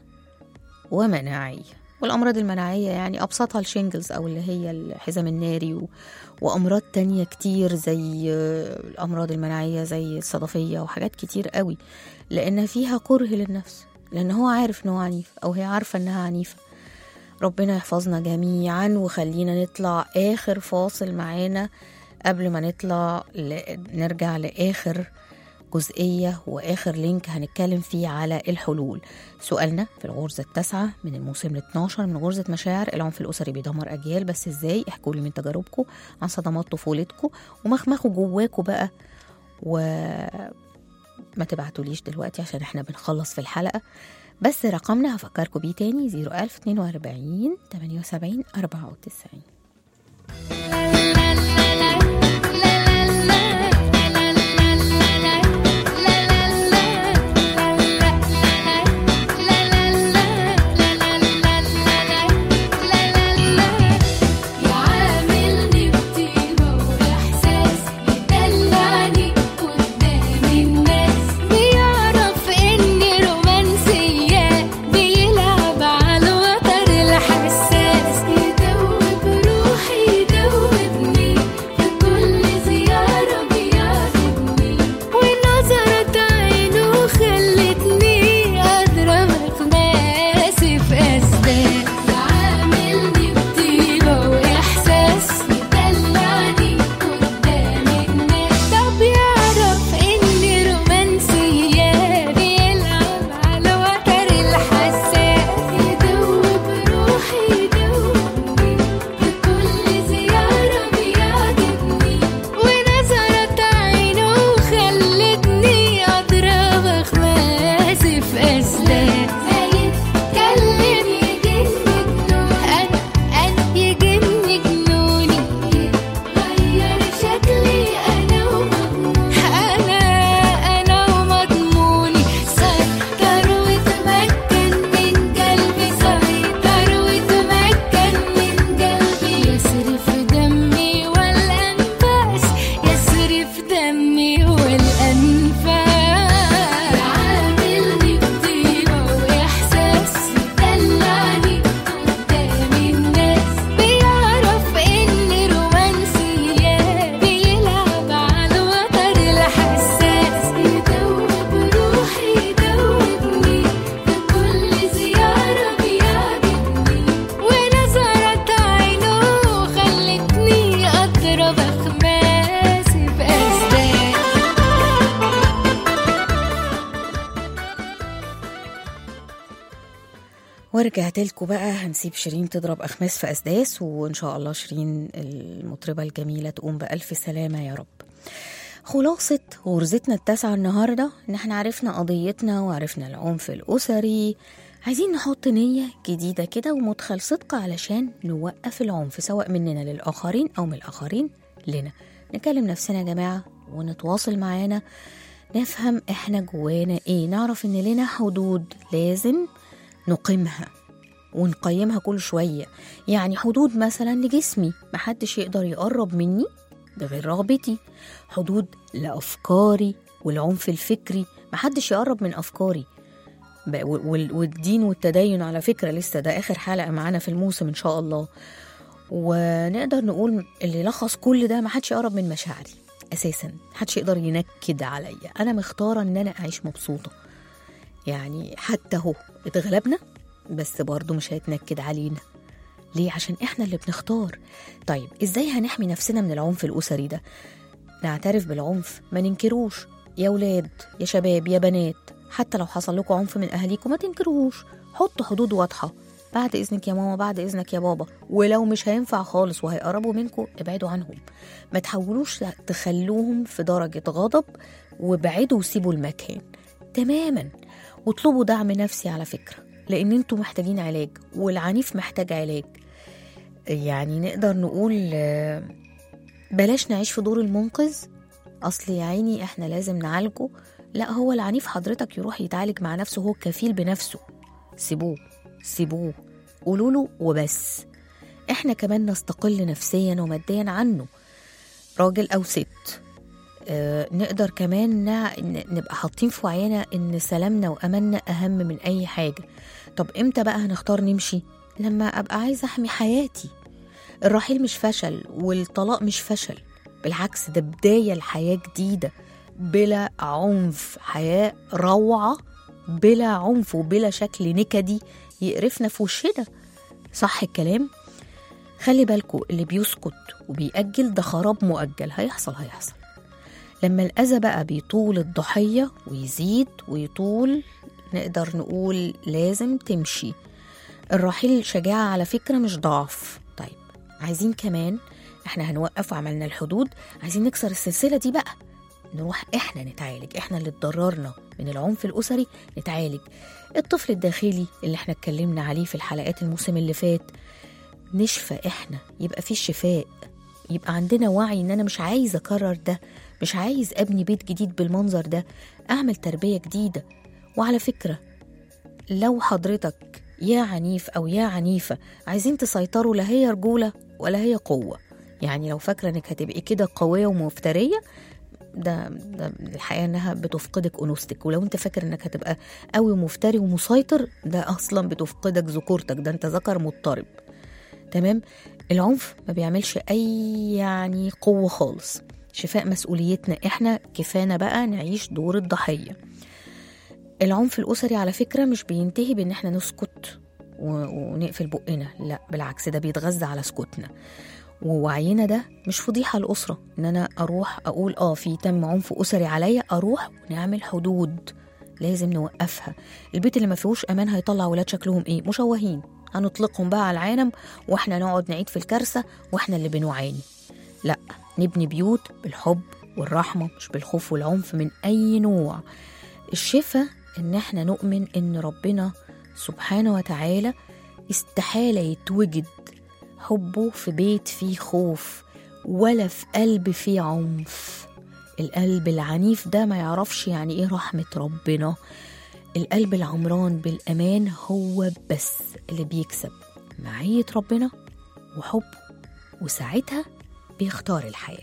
Speaker 3: ومناعية والأمراض المناعية يعني أبسطها الشينجلز أو اللي هي الحزام الناري و... وأمراض تانية كتير زي آه، الأمراض المناعية زي الصدفية وحاجات كتير قوي لأن فيها كره للنفس لأن هو عارف إن هو عنيف أو هي عارفة إنها عنيفة ربنا يحفظنا جميعا وخلينا نطلع آخر فاصل معانا قبل ما نطلع ل... نرجع لآخر جزئية وآخر لينك هنتكلم فيه على الحلول سؤالنا في الغرزة التاسعة من الموسم ال 12 من غرزة مشاعر العنف الأسري بيدمر أجيال بس إزاي احكوا لي من تجاربكم عن صدمات طفولتكم ومخمخوا جواكوا بقى وما تبعتوليش دلوقتي عشان احنا بنخلص في الحلقة بس رقمنا هفكركم بيه تاني 01042 78 94
Speaker 6: لا
Speaker 3: ورجعت لكم بقى هنسيب شيرين تضرب أخماس في أسداس وإن شاء الله شيرين المطربة الجميلة تقوم بألف سلامة يا رب خلاصة غرزتنا التاسعة النهاردة إن احنا عرفنا قضيتنا وعرفنا العنف الأسري عايزين نحط نية جديدة كده ومدخل صدق علشان نوقف العنف سواء مننا للآخرين أو من الآخرين لنا نكلم نفسنا يا جماعة ونتواصل معانا نفهم احنا جوانا ايه نعرف ان لنا حدود لازم نقيمها ونقيمها كل شوية يعني حدود مثلا لجسمي محدش يقدر يقرب مني بغير رغبتي حدود لأفكاري والعنف الفكري محدش يقرب من أفكاري ب- وال- والدين والتدين على فكرة لسه ده آخر حلقة معانا في الموسم إن شاء الله ونقدر نقول اللي لخص كل ده محدش يقرب من مشاعري أساسا محدش يقدر ينكد عليا أنا مختارة إن أنا أعيش مبسوطة يعني حتى هو اتغلبنا بس برضه مش هيتنكد علينا ليه عشان احنا اللي بنختار طيب ازاي هنحمي نفسنا من العنف الاسري ده نعترف بالعنف ما ننكروش يا ولاد يا شباب يا بنات حتى لو حصل لكم عنف من اهاليكم ما تنكروش حطوا حدود واضحه بعد اذنك يا ماما بعد اذنك يا بابا ولو مش هينفع خالص وهيقربوا منكم ابعدوا عنهم ما تحاولوش تخلوهم في درجه غضب وابعدوا وسيبوا المكان تماما واطلبوا دعم نفسي على فكره لان انتوا محتاجين علاج والعنيف محتاج علاج يعني نقدر نقول آه، بلاش نعيش في دور المنقذ اصل يا عيني احنا لازم نعالجه لا هو العنيف حضرتك يروح يتعالج مع نفسه هو كفيل بنفسه سيبوه سيبوه قولوا له وبس احنا كمان نستقل نفسيا وماديا عنه راجل او ست آه، نقدر كمان نع... ن- نبقى حاطين في وعينا ان سلامنا واماننا اهم من اي حاجه طب امتى بقى هنختار نمشي لما ابقى عايزه احمي حياتي الرحيل مش فشل والطلاق مش فشل بالعكس ده بدايه لحياه جديده بلا عنف حياه روعه بلا عنف وبلا شكل نكدي يقرفنا في وشنا صح الكلام خلي بالكوا اللي بيسكت وبيأجل ده خراب مؤجل هيحصل هيحصل لما الأذى بقى بيطول الضحية ويزيد ويطول نقدر نقول لازم تمشي الرحيل شجاعة على فكرة مش ضعف طيب عايزين كمان احنا هنوقف وعملنا الحدود عايزين نكسر السلسلة دي بقى نروح احنا نتعالج احنا اللي اتضررنا من العنف الأسري نتعالج الطفل الداخلي اللي احنا اتكلمنا عليه في الحلقات الموسم اللي فات نشفى احنا يبقى في شفاء يبقى عندنا وعي ان انا مش عايز اكرر ده مش عايز ابني بيت جديد بالمنظر ده اعمل تربية جديدة وعلى فكرة لو حضرتك يا عنيف او يا عنيفة عايزين تسيطروا لا هي رجولة ولا هي قوة يعني لو فاكرة انك هتبقي كده قوية ومفترية ده, ده الحقيقة انها بتفقدك انوثتك ولو انت فاكر انك هتبقى قوي ومفتري ومسيطر ده اصلا بتفقدك ذكورتك ده انت ذكر مضطرب تمام العنف ما بيعملش اي يعني قوه خالص شفاء مسؤوليتنا احنا كفانا بقى نعيش دور الضحيه العنف الاسري على فكره مش بينتهي بان احنا نسكت و- ونقفل بقنا لا بالعكس ده بيتغذى على سكوتنا ووعينا ده مش فضيحه الاسره ان انا اروح اقول اه في تم عنف اسري عليا اروح ونعمل حدود لازم نوقفها البيت اللي ما فيهوش امان هيطلع ولاد شكلهم ايه مشوهين هنطلقهم بقى على العالم واحنا نقعد نعيد في الكارثه واحنا اللي بنعاني لا نبني بيوت بالحب والرحمه مش بالخوف والعنف من اي نوع الشفاء ان احنا نؤمن ان ربنا سبحانه وتعالى استحاله يتوجد حبه في بيت فيه خوف ولا في قلب فيه عنف القلب العنيف ده ما يعرفش يعني ايه رحمه ربنا القلب العمران بالأمان هو بس اللي بيكسب معية ربنا وحبه وساعتها بيختار الحياة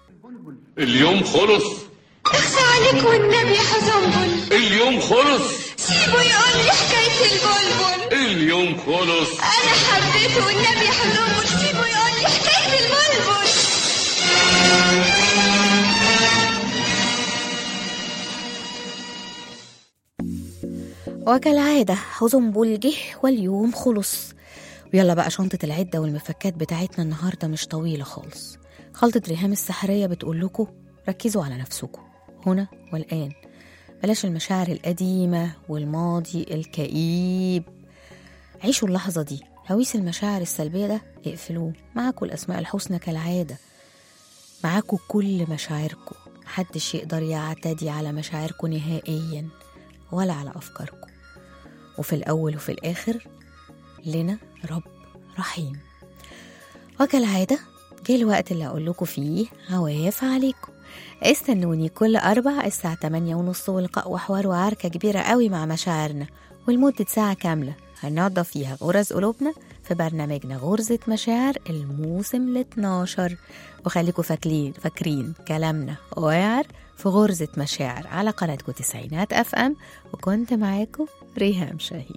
Speaker 7: اليوم خلص
Speaker 8: اخفى عليك والنبي يا حزنبل
Speaker 7: اليوم خلص
Speaker 8: سيبه يقول لي حكاية البلبل
Speaker 7: اليوم خلص
Speaker 8: أنا حبيته والنبي يا حزنبل سيبه يقول لي حكاية البلبل
Speaker 3: وكالعادة حزنبل جه واليوم خلص ويلا بقى شنطة العدة والمفكات بتاعتنا النهاردة مش طويلة خالص خلطة ريهام السحرية بتقول لكم ركزوا على نفسكم هنا والآن بلاش المشاعر القديمة والماضي الكئيب عيشوا اللحظة دي هويس المشاعر السلبية ده اقفلوه معاكوا الأسماء الحسنى كالعادة معاكوا كل مشاعركم محدش يقدر يعتدي على مشاعركم نهائيا ولا على أفكاركم وفي الأول وفي الآخر لنا رب رحيم وكالعادة جه الوقت اللي أقول لكم فيه عواف عليكم استنوني كل أربع الساعة 8 ونص ولقاء وحوار وعركة كبيرة قوي مع مشاعرنا ولمدة ساعة كاملة هننضف فيها غرز قلوبنا في برنامجنا غرزة مشاعر الموسم ال 12 وخليكم فاكرين فاكرين كلامنا واعر في غرزة مشاعر على قناتكم تسعينات اف ام وكنت معاكم ريهام شاهين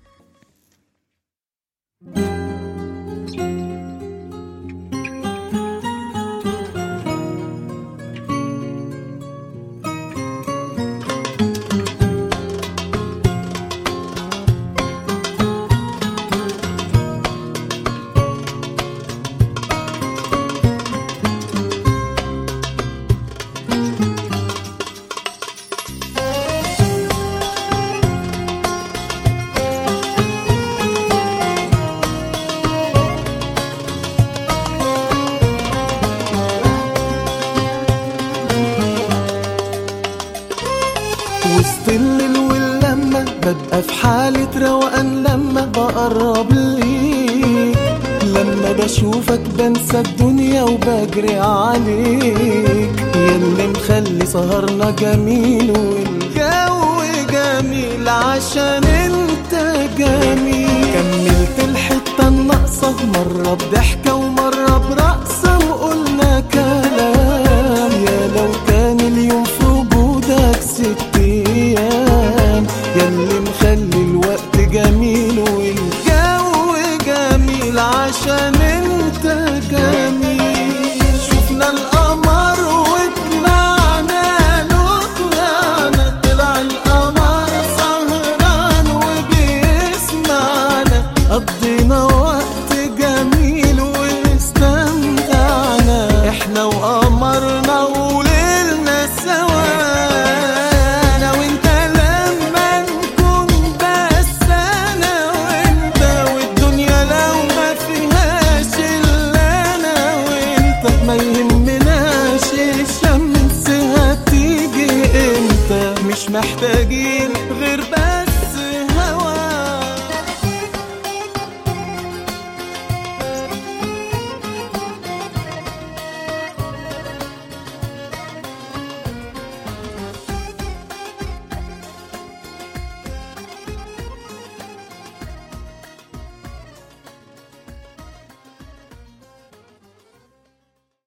Speaker 5: وسط الليل واللمة ببقى في حالة روقان لما بقرب ليك لما بشوفك بنسى الدنيا وبجري عليك ياللي مخلي سهرنا جميل والجو جميل عشان انت جميل كملت الحتة الناقصة مرة بضحكة ومرة برقصة وقلنا كلام يا لو كان اليوم في وجودك ست ايام ياللي مخلي الوقت جميل والجو جميل عشان انت جميل شفنا القمر وطلعنا له طلعنا طلع القمر سهران وبيسمعنا قضينا وقت جميل واستمتعنا احنا وقمرنا وليلنا سوا انا وانت لما نكون بس انا وانت والدنيا لو ما فيهاش الا انا وانت ما يهمناش الشمس هتيجي امتى مش محتاجين غير